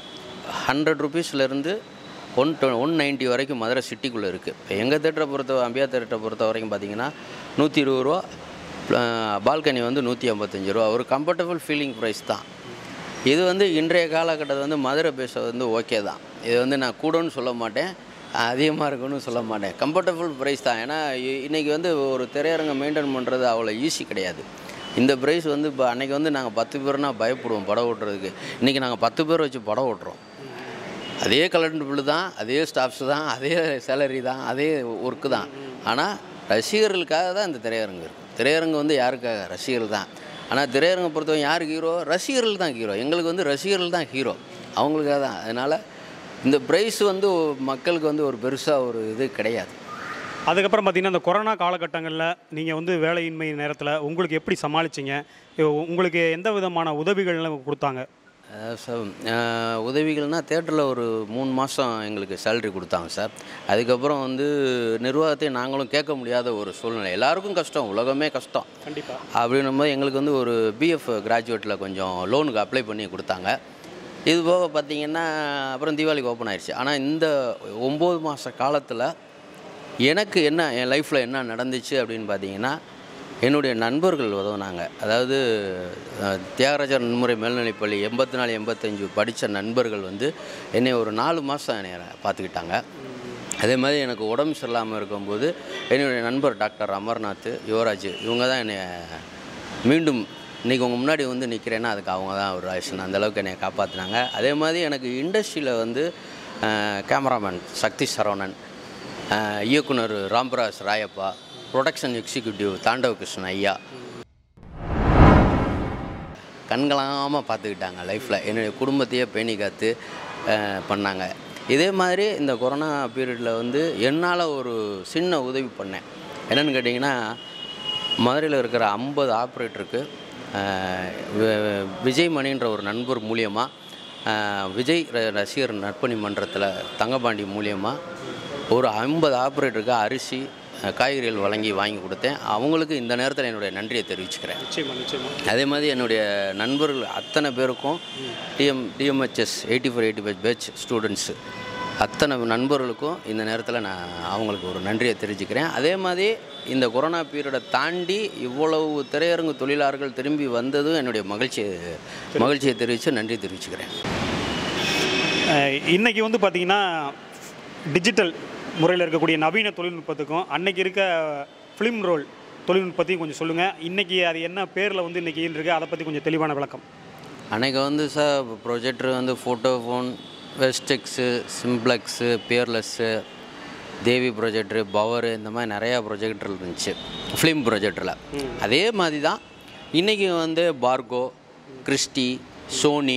ஹண்ட்ரட் ருபீஸ்லேருந்து ஒன் டொ ஒன் நைன்ட்டி வரைக்கும் மதுரை சிட்டிக்குள்ளே இருக்குது இப்போ எங்கள் தேட்டரை பொறுத்த அம்பியா தேட்டரை பொறுத்த வரைக்கும் பார்த்தீங்கன்னா நூற்றி இருபது ரூபா பால்கனி வந்து நூற்றி ஐம்பத்தஞ்சு ரூபா ஒரு கம்ஃபர்டபுள் ஃபீலிங் ப்ரைஸ் தான் இது வந்து இன்றைய காலகட்டத்தில் வந்து மதுரை பேச வந்து ஓகே தான் இது வந்து நான் கூடன்னு சொல்ல மாட்டேன் அதிகமாக இருக்குன்னு சொல்ல மாட்டேன் கம்ஃபர்டபுள் ப்ரைஸ் தான் ஏன்னா இ- இன்னைக்கு வந்து ஒரு திரையரங்கை மெயின்டைன் பண்ணுறது அவ்வளோ ஈஸி கிடையாது இந்த ப்ரைஸ் வந்து இப்போ அன்றைக்கி வந்து நாங்கள் பத்து பேர்னா பயப்படுவோம் படம் ஓட்டுறதுக்கு இன்றைக்கி நாங்கள் பத்து பேர் வச்சு படம் ஓட்டுறோம் அதே கலண்ட் பில்லு தான் அதே ஸ்டாஃப்ஸ் தான் அதே சேலரி தான் அதே ஒர்க்கு தான் ஆனால் ரசிகர்களுக்காக தான் இந்த திரையரங்கு இருக்குது திரையரங்கு வந்து யாருக்காக ரசிகர்கள் தான் ஆனால் திரையரங்கை பொறுத்தவரை யாருக்கு ஹீரோ ரசிகர்கள் தான் ஹீரோ எங்களுக்கு வந்து ரசிகர்கள் தான் ஹீரோ அவங்களுக்காக தான் அதனால் இந்த ப்ரைஸ் வந்து மக்களுக்கு வந்து ஒரு பெருசாக ஒரு இது கிடையாது
அதுக்கப்புறம் பார்த்தீங்கன்னா இந்த கொரோனா காலகட்டங்களில் நீங்கள் வந்து வேலையின்மை நேரத்தில் உங்களுக்கு எப்படி சமாளிச்சிங்க உங்களுக்கு எந்த விதமான உதவிகள்லாம் கொடுத்தாங்க
அஹ் சார் அஹ் உதவிகள்னால் தேட்டரில் ஒரு மூணு மாதம் எங்களுக்கு சேலரி கொடுத்தாங்க சார் அதுக்கப்புறம் வந்து நிர்வாகத்தை நாங்களும் கேட்க முடியாத ஒரு சூழ்நிலை எல்லாருக்கும் கஷ்டம் உலகமே கஷ்டம்
கண்டிப்பாக
அப்படின்னும் போது எங்களுக்கு வந்து ஒரு பிஎஃப் கிராஜுவேட்டில் கொஞ்சம் லோனுக்கு அப்ளை பண்ணி கொடுத்தாங்க இது போக பார்த்தீங்கன்னா அப்புறம் தீபாவளிக்கு ஓப்பன் ஆயிடுச்சு ஆனால் இந்த ஒம்பது மாத காலத்தில் எனக்கு என்ன என் லைஃப்பில் என்ன நடந்துச்சு அப்படின்னு பார்த்தீங்கன்னா என்னுடைய நண்பர்கள் உதவுனாங்க அதாவது அஹ், தியாகராஜர் நன்முறை மேல்நிலைப்பள்ளி எண்பத்தி நாலு எண்பத்தஞ்சு படித்த நண்பர்கள் வந்து என்னை ஒரு நாலு மாதம் என்னை பார்த்துக்கிட்டாங்க அதே மாதிரி எனக்கு உடம்பு சரியில்லாமல் இருக்கும்போது என்னுடைய நண்பர் டாக்டர் அமர்நாத் யுவராஜ் இவங்க தான் என்னை மீண்டும் இன்றைக்கி உங்கள் முன்னாடி வந்து நிற்கிறேன்னா அதுக்கு அவங்க தான் ஒரு ஆயுஷன் அந்தளவுக்கு என்னை காப்பாற்றினாங்க அதே மாதிரி எனக்கு இண்டஸ்ட்ரியில் வந்து கேமராமேன் சக்தி சரவணன் அஹ், இயக்குனர் ராம்பிராஸ் ராயப்பா ப்ரொடக்ஷன் எக்ஸிக்யூட்டிவ் தாண்டவ கிருஷ்ணன் ஐயா கண்களாமல் பார்த்துக்கிட்டாங்க லைஃப்பில் என்னுடைய குடும்பத்தையே பேணி காத்து அஹ், பண்ணாங்க இதே மாதிரி இந்த கொரோனா பீரியடில் வந்து என்னால் ஒரு சின்ன உதவி பண்ணேன் என்னென்னு கேட்டிங்கன்னா மதுரையில் இருக்கிற ஐம்பது ஆப்ரேட்டருக்கு விஜய் மணின்ற ஒரு நண்பர் மூலியமாக விஜய் ர- ரசிகர் நற்பணி மன்றத்தில் தங்கபாண்டி மூலியமாக ஒரு ஐம்பது ஆப்ரேட்டருக்கு அரிசி அஹ், காய்கறிகள் வழங்கி வாங்கி கொடுத்தேன் அவங்களுக்கு இந்த நேரத்தில் என்னுடைய நன்றியை தெரிவிச்சுக்கிறேன்
நிச்சயமா நிச்சயமா
அதே மாதிரி என்னுடைய நண்பர்கள் அத்தனை பேருக்கும் DM DMHS eighty four eighty five batch students அத்தனை நண்பர்களுக்கும் இந்த நேரத்தில் நான் அவங்களுக்கு ஒரு நன்றியை தெரிவிச்சுக்கிறேன் அதே மாதிரி இந்த கொரோனா பீரியடை தாண்டி இவ்வளவு திரையரங்கு தொழிலாளர்கள் திரும்பி வந்ததும் என்னுடைய மகிழ்ச்சியை மகிழ்ச்சியை தெரிவித்து நன்றி தெரிவிச்சுக்கிறேன்
அஹ், இன்னைக்கு வந்து பார்த்தீங்கன்னா டிஜிட்டல் முறையில் இருக்கக்கூடிய நவீன தொழில்நுட்பத்துக்கும் அன்னைக்கு இருக்க ஃபிலிம் ரோல் தொழில்நுட்பத்தையும் கொஞ்சம் சொல்லுங்கள் இன்னைக்கு அது என்ன பேரில் வந்து இன்னைக்கு இருக்கு அதை பற்றி கொஞ்சம் தெளிவான விளக்கம்
அன்னைக்கு வந்து சார் ப்ரொஜெக்டர் வந்து photo phone Westrex Simplex Peerless Devi projector power இந்த மாதிரி நிறையா ப்ரொஜெக்டர் இருந்துச்சு ஃபிலிம் ப்ரொஜெக்டரில் அதே மாதிரி தான் இன்றைக்கி வந்து Barco Christie Sony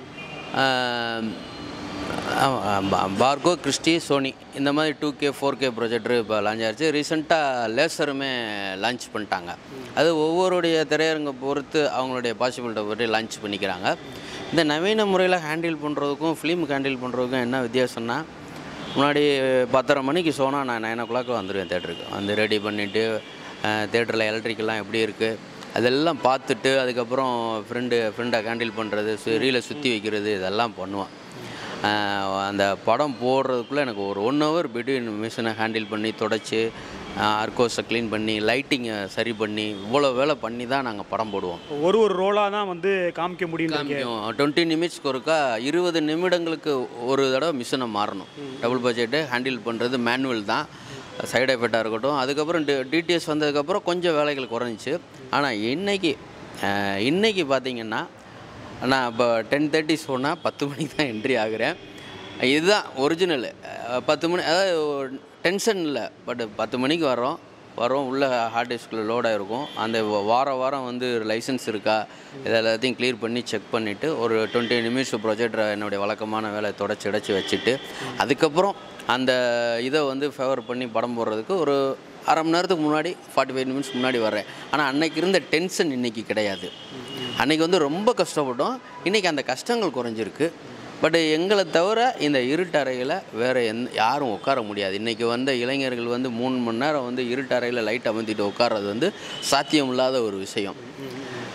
Barco Christie Sony இந்த மாதிரி two K four K projector இப்போ லான்ச் ஆயிடுச்சு ரீசெண்டாக லேசருமே லான்ச் பண்ணிட்டாங்க அது ஒவ்வொருடைய திரையரங்கை பொறுத்து அவங்களுடைய பாசிபிலிட்டை பொறுத்து லான்ச் பண்ணிக்கிறாங்க இந்த நவீன முறையில் ஹேண்டில் பண்ணுறதுக்கும் ஃபிலிம் ஹேண்டில் பண்ணுறதுக்கும் என்ன வித்தியாசம்னா முன்னாடி பத்தரை மணிக்கு சோனா நான் நைன் ஓ கிளாக் வந்துடுவேன் தேட்டருக்கு வந்து ரெடி பண்ணிவிட்டு தேட்டரில் எலக்ட்ரிக்கெல்லாம் எப்படி இருக்குது அதெல்லாம் பார்த்துட்டு அதுக்கப்புறம் ஃப்ரெண்டு ஃப்ரெண்டை ஹேண்டில் பண்ணுறது ரீலை சுற்றி வைக்கிறது இதெல்லாம் பண்ணுவேன் ஆஹ் அந்த படம் போடுறதுக்குள்ளே எனக்கு ஒரு ஒன் ஹவர் பிட்வீன் மிஷினை ஹேண்டில் பண்ணி தொடச்சி அர்கோஸை க்ளீன் பண்ணி லைட்டிங்கை சரி பண்ணி இவ்வளோ வேலை பண்ணி தான் நாங்கள் படம் போடுவோம்
ஒரு ஒரு ரோலாக தான் வந்து காமிக்க முடியும்
டுவெண்ட்டி நிமிட்ஸ்க்கு ஒருக்கா இருபது நிமிடங்களுக்கு ஒரு தடவை மிஷினை மாறணும் டபுள் பட்ஜெட்டு ஹேண்டில் பண்ணுறது மேனுவல் தான் சைடு எஃபெக்டாக இருக்கட்டும் அதுக்கப்புறம் டி டிடிஎஸ் வந்ததுக்கப்புறம் கொஞ்சம் வேலைகள் குறைஞ்சிச்சு ஆனால் இன்னைக்கு அஹ், இன்னைக்கு பார்த்தீங்கன்னா நான் இப்போ டென் தேர்ட்டி சொன்னால் பத்து மணிக்கு தான் என்ட்ரி ஆகுறேன் இதுதான் ஒரிஜினல் பத்து மணி அதாவது டென்ஷன் இல்லை பட் பத்து மணிக்கு வரோம் வரோம் உள்ள ஹார்ட் டிஸ்கில் லோடாக இருக்கும் அந்த வ- வாரம் வாரம் வந்து லைசன்ஸ் இருக்கா இது எல்லாத்தையும் க்ளியர் பண்ணி செக் பண்ணிவிட்டு ஒரு டுவெண்ட்டி நிமிஷம் ப்ரொஜெக்டரை என்னுடைய வழக்கமான வேலை தொடச்சி அடைச்சி வச்சுட்டு அதுக்கப்புறம் அந்த இதை வந்து ஃபேவர் பண்ணி படம் போடுறதுக்கு ஒரு அரை மணி நேரத்துக்கு முன்னாடி ஃபார்ட்டி ஃபைவ் நிமிட்ஸ் முன்னாடி வர்றேன் ஆனால் அன்னைக்கு இருந்த டென்ஷன் இன்னைக்கு கிடையாது அன்னைக்கு வந்து ரொம்ப கஷ்டப்பட்டோம் இன்றைக்கி அந்த கஷ்டங்கள் குறைஞ்சிருக்கு பட் எங்களை தவிர இந்த இருட்டறையில் வேறு எந் யாரும் உட்கார முடியாது இன்றைக்கி வந்த இளைஞர்கள் வந்து மூணு மணி நேரம் வந்து இருட்டறையில் லைட் அமர்த்திட்டு உட்கார்றது வந்து சாத்தியமில்லாத ஒரு விஷயம்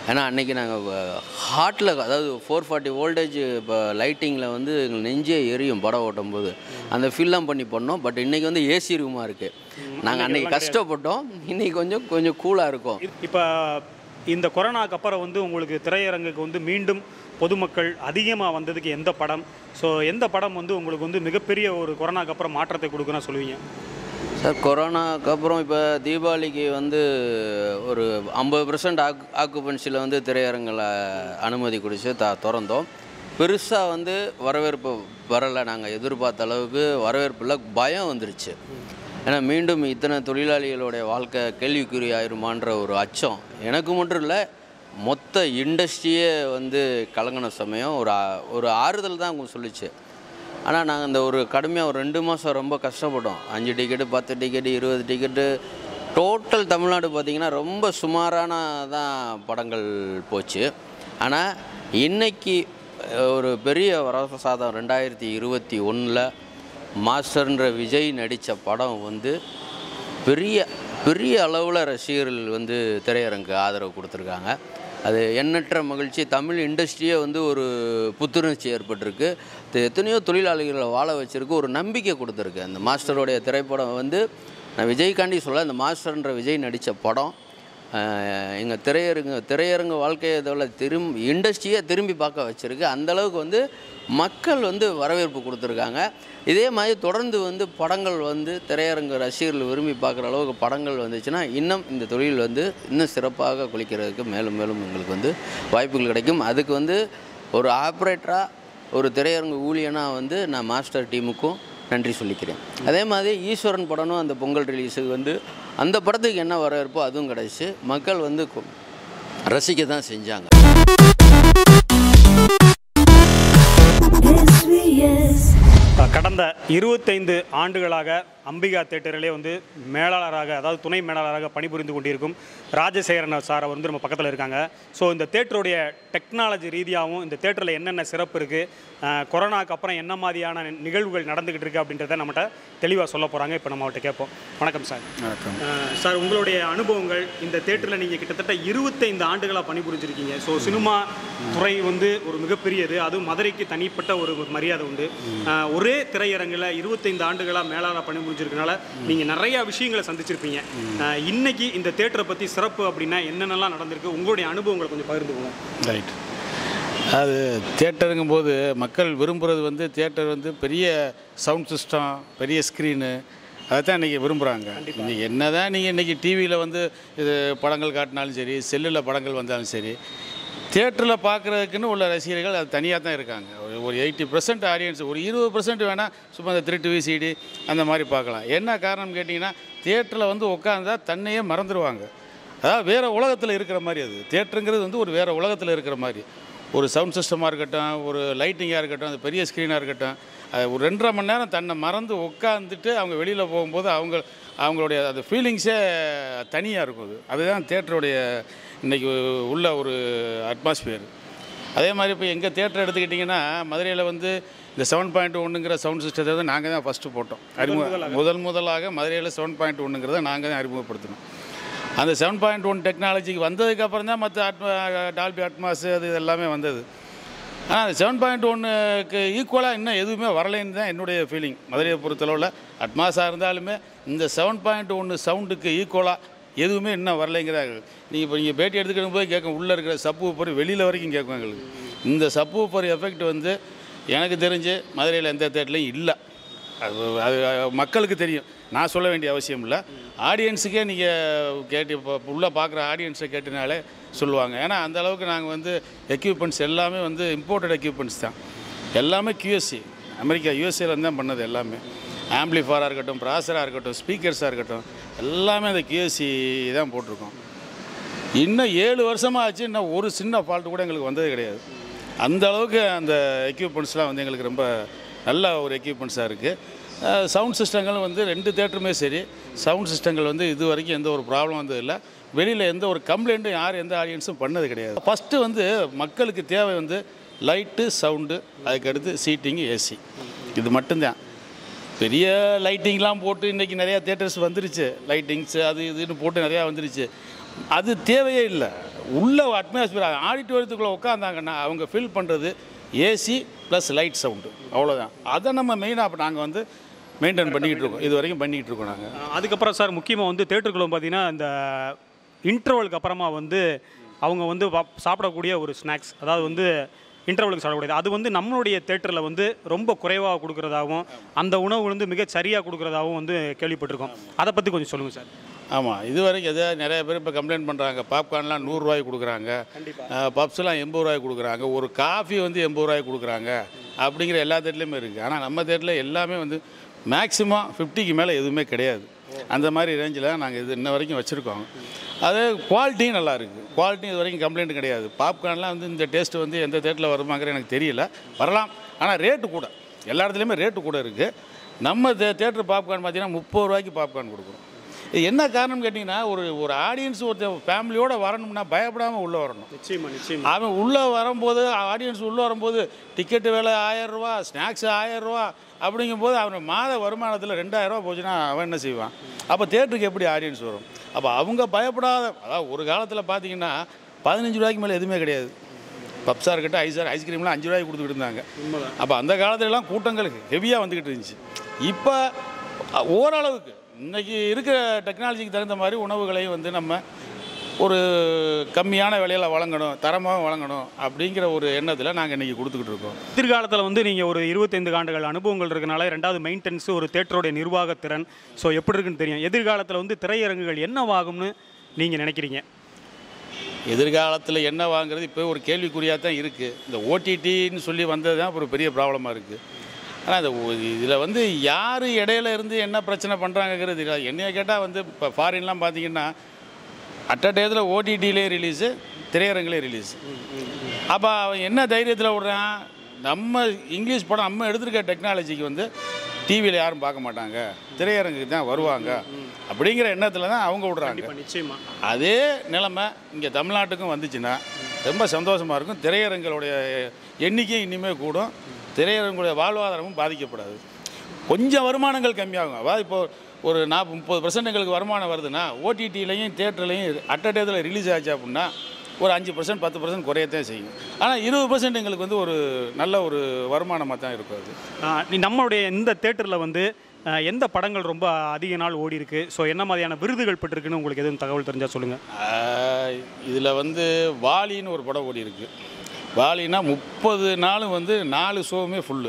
ஏன்னா அன்றைக்கி நாங்கள் ஹார்ட்டில் அதாவது ஃபோர் ஃபார்ட்டி வோல்டேஜ் இப்போ லைட்டிங்கில் வந்து எங்களுக்கு நெஞ்சே எரியும் படம் ஓட்டும் போது அந்த ஃபீல்லாம் பண்ணி பண்ணோம் பட் இன்றைக்கி வந்து ஏசி ரூமாக இருக்குது நாங்கள் அன்றைக்கி கஷ்டப்பட்டோம் இன்றைக்கி கொஞ்சம் கொஞ்சம் கூலாக இருக்கும்
இப்போ இந்த கொரோனாக்கு அப்புறம் வந்து உங்களுக்கு திரையரங்குக்கு வந்து மீண்டும் பொதுமக்கள் அதிகமாக வந்ததுக்கு எந்த படம் ஸோ எந்த படம் வந்து உங்களுக்கு வந்து மிகப்பெரிய ஒரு கொரோனாக்கு அப்புறம் மாற்றத்தை கொடுக்குன்னு சொல்லுவீங்க
சார் கொரோனாக்கு அப்புறம் இப்போ தீபாவளிக்கு வந்து ஒரு ஐம்பது பர்சன்ட் ஆக் ஆக்குபென்சியில் வந்து திரையரங்களை அனுமதி கொடுத்து த திறந்தோம் பெருசாக வந்து வரவேற்பு வரலை நாங்கள் எதிர்பார்த்த அளவுக்கு வரவேற்பில் பயம் வந்துருச்சு ஏன்னா மீண்டும் இத்தனை தொழிலாளிகளுடைய வாழ்க்கை கேள்விக்குறி ஆயிருமான்ற ஒரு அச்சம் எனக்கு மட்டும் இல்லை மொத்த இண்டஸ்ட்ரியே வந்து கலங்கின சமயம் ஒரு ஆ- ஒரு ஆறுதல் தான் அவங்க சொல்லிச்சு ஆனால் நாங்கள் இந்த ஒரு கடுமையாக ஒரு ரெண்டு மாதம் ரொம்ப கஷ்டப்பட்டோம் அஞ்சு டிக்கெட்டு பத்து டிக்கெட்டு இருபது டிக்கெட்டு டோட்டல் தமிழ்நாடு பார்த்திங்கன்னா ரொம்ப சுமாரான தான் படங்கள் போச்சு ஆனால் இன்னைக்கு அஹ், ஒரு பெரிய வரப்பிரசாதம் ரெண்டாயிரத்தி இருபத்தி ஒன்றில் மாஸ்டர்ன்ற விஜய் நடித்த படம் வந்து பெரிய பெரிய அளவில் ரசிகர்கள் வந்து திரையரங்கு ஆதரவு கொடுத்துருக்காங்க அது எண்ணற்ற மகிழ்ச்சி தமிழ் இண்டஸ்ட்ரியே வந்து ஒரு புத்துணர்ச்சி ஏற்பட்டிருக்கு இது எத்தனையோ தொழிலாளிகளை வாழ வச்சிருக்கு ஒரு நம்பிக்கை கொடுத்துருக்கு அந்த மாஸ்டருடைய திரைப்படம் வந்து நான் விஜய்காண்டி சொல்ல இந்த மாஸ்டர்ன்ற விஜய் நடித்த படம் எங்கள் திரையரங்கு திரையரங்கு வாழ்க்கையை இதில் திரும்பி இண்டஸ்ட்ரியை திரும்பி பார்க்க வச்சுருக்கு அந்தளவுக்கு வந்து மக்கள் வந்து வரவேற்பு கொடுத்துருக்காங்க இதே மாதிரி தொடர்ந்து வந்து படங்கள் வந்து திரையரங்கு ரசிகர்கள் விரும்பி பார்க்குற அளவுக்கு படங்கள் வந்துச்சுன்னா இன்னும் இந்த தொழில் வந்து இன்னும் சிறப்பாக குளிக்கிறதுக்கு மேலும் மேலும் எங்களுக்கு வந்து வாய்ப்புகள் கிடைக்கும் அதுக்கு வந்து ஒரு ஆப்ரேட்டராக ஒரு திரையரங்கு ஊழியனாக வந்து நான் மாஸ்டர் டீமுக்கும் நன்றி சொல்லிக்கிறேன் அதே மாதிரி ஈஸ்வரன் படமும் அந்த பொங்கல் ரிலீஸுக்கு வந்து அந்த படத்துக்கு என்ன வரவேற்போ அதுவும் கிடச்சி மக்கள் வந்து கொ- ரசிக்க தான் செஞ்சாங்க
SVS.
கடந்த இருபத்தைந்து ஆண்டுகளாக அம்பிகா தேட்டரிலே வந்து மேலாளராக அதாவது துணை மேலாளராக பணிபுரிந்து கொண்டிருக்கும் ராஜசேகரன் சார் அவர் வந்து நம்ம பக்கத்தில் இருக்காங்க ஸோ இந்த தேட்டருடைய டெக்னாலஜி ரீதியாகவும் இந்த தேட்டரில் என்னென்ன சிறப்பு இருக்குது கொரோனாக்கு அப்புறம் என்ன மாதிரியான நிகழ்வுகள் நடந்துக்கிட்டு இருக்கு அப்படின்றத நம்மகிட்ட தெளிவாக சொல்ல போகிறாங்க இப்போ நம்ம அவர்கிட்ட கேட்போம் வணக்கம் சார்
வணக்கம்
அஹ் சார் உங்களுடைய அனுபவங்கள் இந்த தேட்டரில் நீங்கள் கிட்டத்தட்ட இருபத்தைந்து ஆண்டுகளாக பணிபுரிஞ்சிருக்கீங்க ஸோ சினிமா துறை வந்து ஒரு மிகப்பெரியது அதுவும் மதுரைக்கு தனிப்பட்ட ஒரு ஒரு மரியாதை உண்டு அஹ் ஒரே திரையரங்கில் இருபத்தைந்து ஆண்டுகளாக மேலாள பணிபுரிஞ்சிருக்கனால நீங்கள் நிறையா விஷயங்களை சந்திச்சிருப்பீங்க அஹ் இன்னைக்கு இந்த தேட்டரை பற்றி சிறப்பு அப்படின்னா என்னென்னலாம் நடந்திருக்கு உங்களுடைய அனுபவங்களை கொஞ்சம் பகிர்ந்துக்கோங்க
ரைட் அது தேட்டருங்கும் போது மக்கள் விரும்புகிறது வந்து தேட்டர் வந்து பெரிய சவுண்ட் சிஸ்டம் பெரிய ஸ்க்ரீனு அதை தான் இன்றைக்கி விரும்புகிறாங்க இன்றைக்கி என்ன தான் நீங்கள் இன்றைக்கி டிவியில் வந்து இது படங்கள் காட்டினாலும் சரி செல்லில் படங்கள் வந்தாலும் சரி தேட்டரில் பார்க்குறதுக்குன்னு உள்ள ரசிகர்கள் அது தனியாக தான் இருக்காங்க ஒரு- ஒரு எயிட்டி பர்சன்ட் ஆடியன்ஸ் ஒரு இருபது பர்சன்ட் வேணால் சும்மா இந்த திருட்டு விசிடி அந்த மாதிரி பார்க்கலாம் என்ன காரணம் கேட்டிங்கன்னா தேட்டரில் வந்து உட்காந்தா தன்னையே மறந்துடுவாங்க அதாவது வேறு உலகத்தில் இருக்கிற மாதிரி அது தேட்டருங்கிறது வந்து ஒரு வேறு உலகத்தில் இருக்கிற மாதிரி ஒரு சவுண்ட் சிஸ்டமாக இருக்கட்டும் ஒரு லைட்டிங்காக இருக்கட்டும் அது பெரிய ஸ்க்ரீனாக இருக்கட்டும் அது ஒரு ரெண்டரை மணி நேரம் தன்னை மறந்து உட்காந்துட்டு அவங்க வெளியில் போகும்போது அவங்க அவங்களுடைய அந்த ஃபீலிங்ஸே தனியாக இருக்கும் அது அதுதான் தேட்டருடைய இன்றைக்கி உள்ள ஒரு அட்மாஸ்பியர் அதே மாதிரி இப்போ எங்கள் தேட்டர் எடுத்துக்கிட்டிங்கன்னா மதுரையில் வந்து இந்த செவன் பாயிண்ட் ஒன்றுங்கிற சவுண்ட் சிஸ்டத்தை வந்து நாங்கள் தான் ஃபஸ்ட்டு போட்டோம் அறிமுக முதல் முதலாக மதுரையில் செவன் பாயிண்ட் ஒன்றுங்கிறத நாங்கள் தான் அறிமுகப்படுத்தினோம் அந்த செவன் பாயிண்ட் ஒன் டெக்னாலஜிக்கு வந்ததுக்கப்புறம் தான் மற்ற அட்மா டால்பி அட்மாஸ் அது இது எல்லாமே வந்தது ஆனால் அந்த செவன் பாயிண்ட் ஒன்றுக்கு ஈக்குவலாக இன்னும் எதுவுமே வரலைன்னு தான் என்னுடைய ஃபீலிங் மதுரையை பொறுத்தளவில் அட்மாஸாக இருந்தாலுமே இந்த செவன் பாயிண்ட் ஒன்று சவுண்டுக்கு ஈக்குவலாக எதுவுமே இன்னும் வரலைங்கிறாங்க நீங்கள் இப்போ நீங்கள் பேட்டி எடுத்துக்கிட்டு போய் கேட்கும் உள்ளே இருக்கிற சப்பு ஊப்பர் வெளியில் வரைக்கும் கேட்கும் எங்களுக்கு இந்த சப்பு ஊப்பர் எஃபெக்ட் வந்து எனக்கு தெரிஞ்சு மதுரையில் எந்த தேட்டர்லையும் இல்லை அது அது மக்களுக்கு தெரியும் நான் சொல்ல வேண்டிய அவசியம் இல்லை ஆடியன்ஸுக்கே நீங்கள் கேட்டு இப்போ உள்ளே பார்க்குற ஆடியன்ஸை கேட்டினாலே சொல்லுவாங்க ஏன்னா அந்த அளவுக்கு நாங்கள் வந்து எக்யூப்மெண்ட்ஸ் எல்லாமே வந்து இம்போர்ட்டட் எக்யூப்மெண்ட்ஸ் தான் எல்லாமே QSC அமெரிக்கா யூஎஸ்ஏல தான் பண்ணது எல்லாமே ஆம்பிளிஃபாராக இருக்கட்டும் ப்ராசராக இருக்கட்டும் ஸ்பீக்கர்ஸாக இருக்கட்டும் எல்லாமே அந்த QSC தான் போட்டிருக்கோம் இன்னும் ஏழு வருஷமாக ஆச்சு இன்னும் ஒரு சின்ன ஃபால்ட் கூட எங்களுக்கு வந்தது கிடையாது அந்த அளவுக்கு அந்த எக்யூப்மெண்ட்ஸ்லாம் வந்து எங்களுக்கு ரொம்ப நல்ல ஒரு எக்யூப்மெண்ட்ஸாக இருக்குது சவுண்ட் சிஸ்டங்கள் வந்து ரெண்டு தேட்டருமே சரி சவுண்ட் சிஸ்டங்கள் வந்து இது வரைக்கும் எந்த ஒரு ப்ராப்ளம் வந்ததில்லை வெளியில் எந்த ஒரு கம்ப்ளைண்ட்டும் யார் எந்த ஆடியன்ஸும் பண்ணது கிடையாது ஃபஸ்ட்டு வந்து மக்களுக்கு தேவை வந்து லைட்டு சவுண்டு அதுக்கடுத்து சீட்டிங்கு ஏசி இது மட்டும்தான் பெரிய லைட்டிங்லாம் போட்டு இன்றைக்கி நிறையா தேட்டர்ஸ் வந்துருச்சு லைட்டிங்ஸ் அது இதுன்னு போட்டு நிறையா வந்துருச்சு அது தேவையே இல்லை உள்ள அட்மாஸ்பியர் ஆடிட்டோரியத்துக்குள்ளே உட்காந்தாங்கன்னா அவங்க ஃபீல் பண்ணுறது ஏசி ப்ளஸ் லைட் சவுண்டு அவ்வளோதான் அதை நம்ம மெயினாக அப்போ நாங்கள் வந்து மெயின்டைன் பண்ணிக்கிட்டு இருக்கோம் இது வரைக்கும் பண்ணிக்கிட்டு இருக்கோம் நாங்கள்
அதுக்கப்புறம் சார் முக்கியமாக வந்து தேட்டருக்குள்ள பார்த்தீங்கன்னா இந்த இன்டர்வலுக்கு அப்புறமா வந்து அவங்க வந்து வா- சாப்பிடக்கூடிய ஒரு ஸ்நாக்ஸ் அதாவது வந்து இன்டர்வலுக்கு சாப்பிடக்கூடியது அது வந்து நம்மளுடைய தேட்டரில் வந்து ரொம்ப குறைவாக கொடுக்குறதாகவும் அந்த உணவு வந்து மிக சரியாக கொடுக்குறதாகவும் வந்து கேள்விப்பட்டிருக்கோம் அதை பற்றி கொஞ்சம் சொல்லுங்கள் சார்
ஆமாம் இது வரைக்கும் எதோ நிறைய பேர் இப்போ கம்ப்ளைண்ட் பண்ணுறாங்க பாப்கார்ன்லாம் நூறுரூவாய்க்கு கொடுக்குறாங்க பப்ஸ்லாம் எண்பது ரூபாய்க்கு கொடுக்குறாங்க ஒரு காஃபி வந்து எண்பது ரூபாய்க்கு கொடுக்குறாங்க அப்படிங்கிற எல்லா தேட்டர்லையுமே இருக்குது ஆனால் நம்ம தேட்டரில் எல்லாமே வந்து மேக்ஸிமம் ஃபிஃப்டிக்கு மேலே எதுவுமே கிடையாது அந்த மாதிரி ரேஞ்சில் நாங்கள் இது இன்ன வரைக்கும் வச்சுருக்கோம் அது குவாலிட்டியும் நல்லா இருக்குது குவாலிட்டி இது வரைக்கும் கம்ப்ளைண்ட் கிடையாது பாப்கார்ன்லாம் வந்து இந்த டேஸ்ட் வந்து எந்த தேட்டரில் வருமாங்கிற எனக்கு தெரியல வரலாம் ஆனால் ரேட்டு கூட எல்லா இடத்துலையுமே ரேட்டு கூட இருக்குது நம்ம தே தேட்டர் பாப்கார்ன் பார்த்தீங்கன்னா முப்பது ரூபாய்க்கு பாப்கார்ன் கொடுக்குறோம் இது என்ன காரணம் கேட்டிங்கன்னா ஒரு ஒரு ஆடியன்ஸ் ஒருத்தர் ஃபேமிலியோடு வரணும்னா பயப்படாமல் உள்ளே வரணும்
நிச்சயமா நிச்சயமா
அவன் உள்ளே வரும்போது ஆடியன்ஸ் உள்ளே வரும்போது டிக்கெட்டு விலை ஆயிரரூவா ஸ்நாக்ஸ் ஆயிரரூவா அப்படிங்கும்போது அவன் மாத வருமானத்தில் ரெண்டாயிரரூவா போச்சுன்னா அவன் என்ன செய்வான் அப்போ தேட்டருக்கு எப்படி ஆடியன்ஸ் வரும் அப்போ அவங்க பயப்படாத அதாவது ஒரு காலத்தில் பார்த்தீங்கன்னா பதினஞ்சு ரூபாய்க்கு மேலே எதுவுமே கிடையாது பப்ஸாக இருக்கட்டும் ஐஸார் ஐஸ்கிரீம்லாம் அஞ்சு ரூபாய்க்கு கொடுத்துக்கிட்டு இருந்தாங்க அப்போ அந்த காலத்துலலாம் கூட்டங்கள் ஹெவியாக வந்துக்கிட்டு இருந்துச்சு இப்போ அ, ஓரளவுக்கு இன்னைக்கு இருக்கிற டெக்னாலஜிக்கு தகுந்த மாதிரி உணவுகளையும் வந்து நம்ம ஒரு கம்மியான விலையில் வழங்கணும் தரமாக வழங்கணும் அப்படிங்கிற ஒரு எண்ணத்தில் நாங்கள் இன்றைக்கி கொடுத்துக்கிட்டு இருக்கோம்
எதிர்காலத்தில் வந்து நீங்கள் ஒரு இருபத்தைந்து ஆண்டுகள் அனுபவங்கள் இருக்கனால ரெண்டாவது மெயின்டெனன்ஸ் ஒரு தேட்டரோடைய நிர்வாகத்திறன் ஸோ எப்படி இருக்குன்னு தெரியும் எதிர்காலத்தில் வந்து திரையரங்குகள் என்னவாகும்னு நீங்கள் நினைக்கிறீங்க
எதிர்காலத்தில் என்ன வாங்குறது இப்போ ஒரு கேள்விக்குறியாக தான் இருக்குது இந்த ஓடிடின்னு சொல்லி வந்தது தான் ஒரு பெரிய ப்ராப்ளமாக இருக்குது ஆனால் இந்த இதில் வந்து யார் இடையில இருந்து என்ன பிரச்சனை பண்ணுறாங்கங்கிறது இல்லை என்னைய கேட்டால் வந்து இப்போ ஃபாரின்லாம் பார்த்தீங்கன்னா அட் அ டேத்தில் ஓடிடிலே ரிலீஸு திரையரங்கிலே ரிலீஸ் அப்போ அவன் என்ன தைரியத்தில் விடுறான் நம்ம இங்கிலீஷ் படம் நம்ம எடுத்திருக்க டெக்னாலஜிக்கு வந்து டிவியில் யாரும் பார்க்க மாட்டாங்க திரையரங்குக்கு தான் வருவாங்க அப்படிங்கிற எண்ணத்தில் தான் அவங்க விடுறாங்க
நிச்சயமா
அதே நிலைமை இங்கே தமிழ்நாட்டுக்கும் வந்துச்சுன்னா ரொம்ப சந்தோஷமாக இருக்கும் திரையரங்களுடைய எண்ணிக்கை இனிமேல் கூடும் திரையரங்குடைய வாழ்வாதாரமும் பாதிக்கப்படாது கொஞ்சம் வருமானங்கள் கம்மியாகும் அதாவது இப்போ ஒரு நாற்பது முப்பது பர்சன்ட் எங்களுக்கு வருமானம் வருதுன்னா ஓடிடிலையும் தேட்டர்லையும் அட்டடேத்தில் ரிலீஸ் ஆச்சு அப்படின்னா ஒரு அஞ்சு பர்சன்ட் பத்து பர்சன்ட் குறையத்தான் செய்யும் ஆனால் இருபது பர்சன்ட் எங்களுக்கு வந்து ஒரு நல்ல ஒரு வருமானமாக தான் இருக்கும் அது
ஆஹ் நீ நம்மளுடைய இந்த தேட்டரில் வந்து ஆஹ் எந்த படங்கள் ரொம்ப அதிக நாள் ஓடி இருக்கு ஸோ என்ன மாதிரியான விருதுகள் பெற்றிருக்குன்னு உங்களுக்கு எதுவும் தகவல் தெரிஞ்சால் சொல்லுங்கள்
இதில் வந்து வாலின்னு ஒரு படம் ஓடி இருக்கு வாலினா முப்பது நாளும் வந்து நாலு ஷோவுமே ஃபுல்லு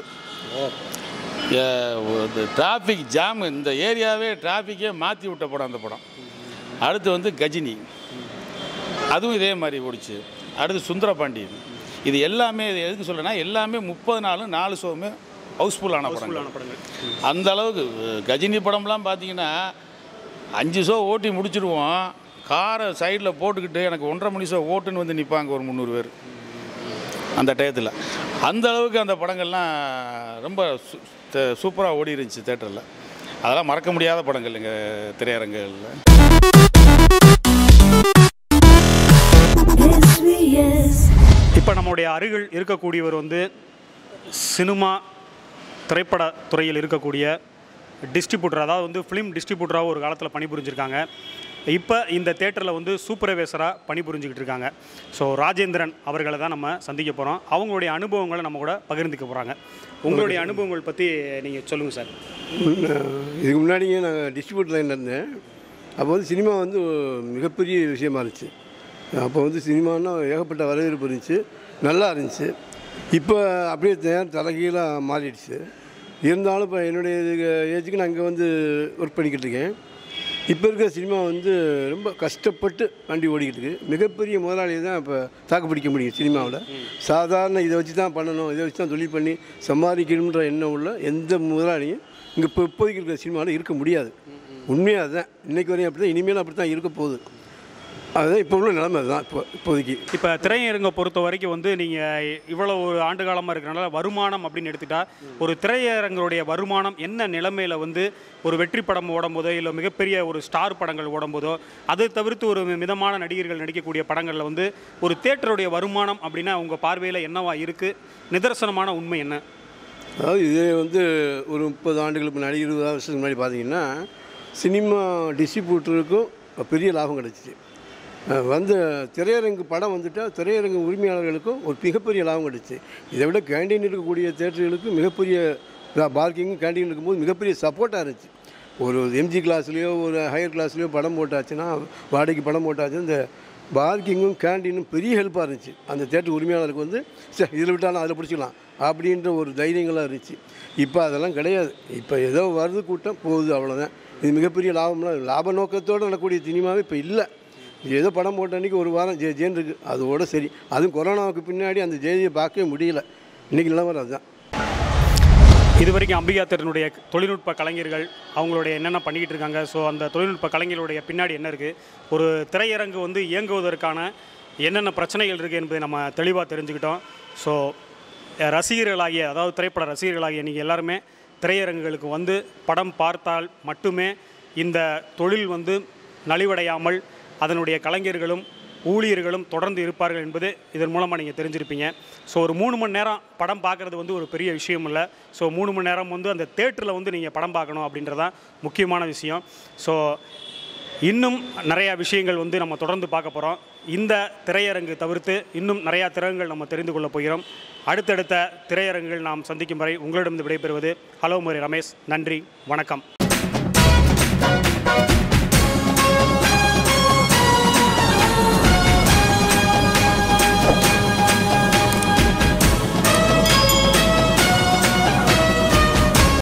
டிராஃபிக் ஜாம் இந்த ஏரியாவே டிராஃபிக்கே மாற்றி விட்ட படம் அந்த படம் அடுத்து வந்து கஜினி அதுவும் இதே மாதிரி ஓடிச்சு அடுத்து சுந்தரபாண்டியன் இது எல்லாமே இது எதுக்கு சொல்கிறேன்னா எல்லாமே முப்பது நாளும் நாலு ஷோவுமே ஹவுஸ்ஃபுல்லான படங்கள்
படங்கள்
அந்த அளவுக்கு அஹ், கஜினி படம்லாம் பார்த்தீங்கன்னா அஞ்சு ஷோ ஓட்டி முடிச்சிருவோம் காரை சைடில் போட்டுக்கிட்டு எனக்கு ஒன்றரை மணி ஷோ ஓட்டுன்னு வந்து நிற்பாங்க ஒரு முந்நூறு பேர் அந்த டயத்தில் அந்த அளவுக்கு அந்த படங்கள்லாம் ரொம்ப சூப்பராக ஓடி இருந்துச்சு தேட்டரில் அதெல்லாம் மறக்க முடியாத படங்கள் எங்கள் திரையரங்குகளில்
இப்போ நம்முடைய அருகில் இருக்கக்கூடியவர் வந்து சினிமா திரைப்பட துறையில் இருக்கக்கூடிய டிஸ்ட்ரிபியூட்டர் அதாவது வந்து ஃபிலிம் டிஸ்ட்ரிபியூட்டராக ஒரு காலத்தில் பணிபுரிஞ்சிருக்காங்க இப்போ இந்த தேட்டரில் வந்து சூப்பர்வைசராக பணிபுரிஞ்சுக்கிட்டு இருக்காங்க ஸோ ராஜேந்திரன் அவர்களை தான் நம்ம சந்திக்க போகிறோம் அவங்களுடைய அனுபவங்களை நம்ம கூட பகிர்ந்துக்க போகிறாங்க உங்களுடைய அனுபவங்கள் பற்றி நீங்கள் சொல்லுங்கள் சார்
முன்ன- இதுக்கு முன்னாடியே நாங்கள் டிஸ்ட்ரிபியூட் லைனில் இருந்தேன் அப்போ வந்து சினிமா வந்து மிகப்பெரிய விஷயமா இருந்துச்சு அப்போ வந்து சினிமான்னா ஏகப்பட்ட வரவேற்பு இருந்துச்சு நல்லா இருந்துச்சு இப்போ அப்படியே நேரம் தலைகீழாக மாறிடுச்சு இருந்தாலும் இப்போ என்னுடைய ஏஜுக்கு நான் இங்கே வந்து ஒர்க் பண்ணிக்கிட்டு இருக்கேன் இப்போ இருக்கிற சினிமா வந்து ரொம்ப கஷ்டப்பட்டு வண்டி ஓடிக்கிட்டு இருக்கு மிகப்பெரிய முதலாளியை தான் இப்போ தாக்கு பிடிக்க முடியும் சினிமாவில் சாதாரண இதை வச்சு தான் பண்ணணும் இதை வச்சு தான் தொழில் பண்ணி சம்பாதிக்கணுன்ற எண்ணம் உள்ள எந்த முதலாளியும் இங்கே இப்போ இப்போதைக்கு இருக்கிற சினிமாவில் இருக்க முடியாது உண்மையாக அதுதான் இன்றைக்கு வரையும் அப்படி தான் இனிமேலும் அப்படி தான் இருக்க போகுது அதுதான் இப்போ உள்ள நிலைமை அதுதான் இப்போ இப்போதைக்கு
இப்போ திரையரங்கை பொறுத்த வரைக்கும் வந்து நீங்கள் இவ்வளோ ஒரு ஆண்டு காலமாக இருக்கிறனால வருமானம் அப்படின்னு எடுத்துட்டா ஒரு திரையரங்களுடைய வருமானம் என்ன நிலைமையில் வந்து ஒரு வெற்றி படம் ஓடும்போதோ இல்லை மிகப்பெரிய ஒரு ஸ்டார் படங்கள் ஓடும்போதோ அதை தவிர்த்து ஒரு மிதமான நடிகர்கள் நடிக்கக்கூடிய படங்களில் வந்து ஒரு தேட்டருடைய வருமானம் அப்படின்னா உங்கள் பார்வையில் என்னவா இருக்குது நிதர்சனமான உண்மை என்ன
அதாவது இது வந்து ஒரு முப்பது ஆண்டுகளுக்கு முன்னாடி இருபது வருஷத்துக்கு முன்னாடி பார்த்தீங்கன்னா சினிமா டிஸ்ட்ரிபியூட்டருக்கும் பெரிய லாபம் கிடச்சிச்சு அஹ், வந்த திரையரங்கு படம் வந்துட்டால் திரையரங்கு உரிமையாளர்களுக்கும் ஒரு மிகப்பெரிய லாபம் கிடைச்சு இதை விட கேண்டீன் இருக்கக்கூடிய தேட்டர்களுக்கு மிகப்பெரிய பார்க்கிங்கும் கேண்டீன் இருக்கும்போது மிகப்பெரிய சப்போர்ட்டாக இருந்துச்சு ஒரு எம்ஜி கிளாஸ்லேயோ ஒரு ஹையர் கிளாஸ்லேயோ படம் போட்டாச்சுன்னா வாடகைக்கு படம் போட்டாச்சுன்னா இந்த பார்க்கிங்கும் கேண்டீனும் பெரிய ஹெல்ப்பாக இருந்துச்சு அந்த தேட்டர் உரிமையாளருக்கு வந்து சரி இதில் விட்டாலும் அதில் பிடிச்சிக்கலாம் அப்படின்ற ஒரு தைரியங்களாக இருந்துச்சு இப்போ அதெல்லாம் கிடையாது இப்போ ஏதோ வருது கூட்டம் போகுது அவ்வளோதான் இது மிகப்பெரிய லாபம்லாம் லாப நோக்கத்தோடு நடக்கக்கூடிய சினிமாவே இப்போ இல்லை ஏதோ படம் போட்ட அன்றைக்கி ஒரு வாரம் ஜே ஜேன் இருக்குது அதோட சரி அதுவும் கொரோனாவுக்கு பின்னாடி அந்த ஜெயியை பார்க்கவே முடியல இன்றைக்கி நிலவரம் அதுதான்
இது வரைக்கும் அம்பிகா தேட்டருடைய தொழில்நுட்ப கலைஞர்கள் அவங்களுடைய என்னென்ன பண்ணிக்கிட்டு இருக்காங்க ஸோ அந்த தொழில்நுட்ப கலைஞர்களுடைய பின்னாடி என்ன இருக்குது ஒரு திரையரங்கு வந்து இயங்குவதற்கான என்னென்ன பிரச்சனைகள் இருக்குது என்பதை நம்ம தெளிவாக தெரிஞ்சுக்கிட்டோம் ஸோ ரசிகர்களாகிய அதாவது திரைப்பட ரசிகர்களாகிய நீங்கள் எல்லாருமே திரையரங்குகளுக்கு வந்து படம் பார்த்தால் மட்டுமே இந்த தொழில் வந்து நலிவடையாமல் அதனுடைய கலைஞர்களும் ஊழியர்களும் தொடர்ந்து இருப்பார்கள் என்பது இதன் மூலமாக நீங்கள் தெரிஞ்சிருப்பீங்க ஸோ ஒரு மூணு மணி நேரம் படம் பார்க்குறது வந்து ஒரு பெரிய விஷயம் இல்லை ஸோ மூணு மணி நேரம் வந்து அந்த தேட்டரில் வந்து நீங்கள் படம் பார்க்கணும் அப்படின்றதான் முக்கியமான விஷயம் ஸோ இன்னும் நிறையா விஷயங்கள் வந்து நம்ம தொடர்ந்து பார்க்க போகிறோம் இந்த திரையரங்கு தவிர்த்து இன்னும் நிறையா திரையரங்குகள் நம்ம தெரிந்து கொள்ளப் போகிறோம் அடுத்தடுத்த திரையரங்குகள் நாம் சந்திக்கும் வரை உங்களிடம் விடைபெறுவது ஹலோ முறை ரமேஷ் நன்றி வணக்கம்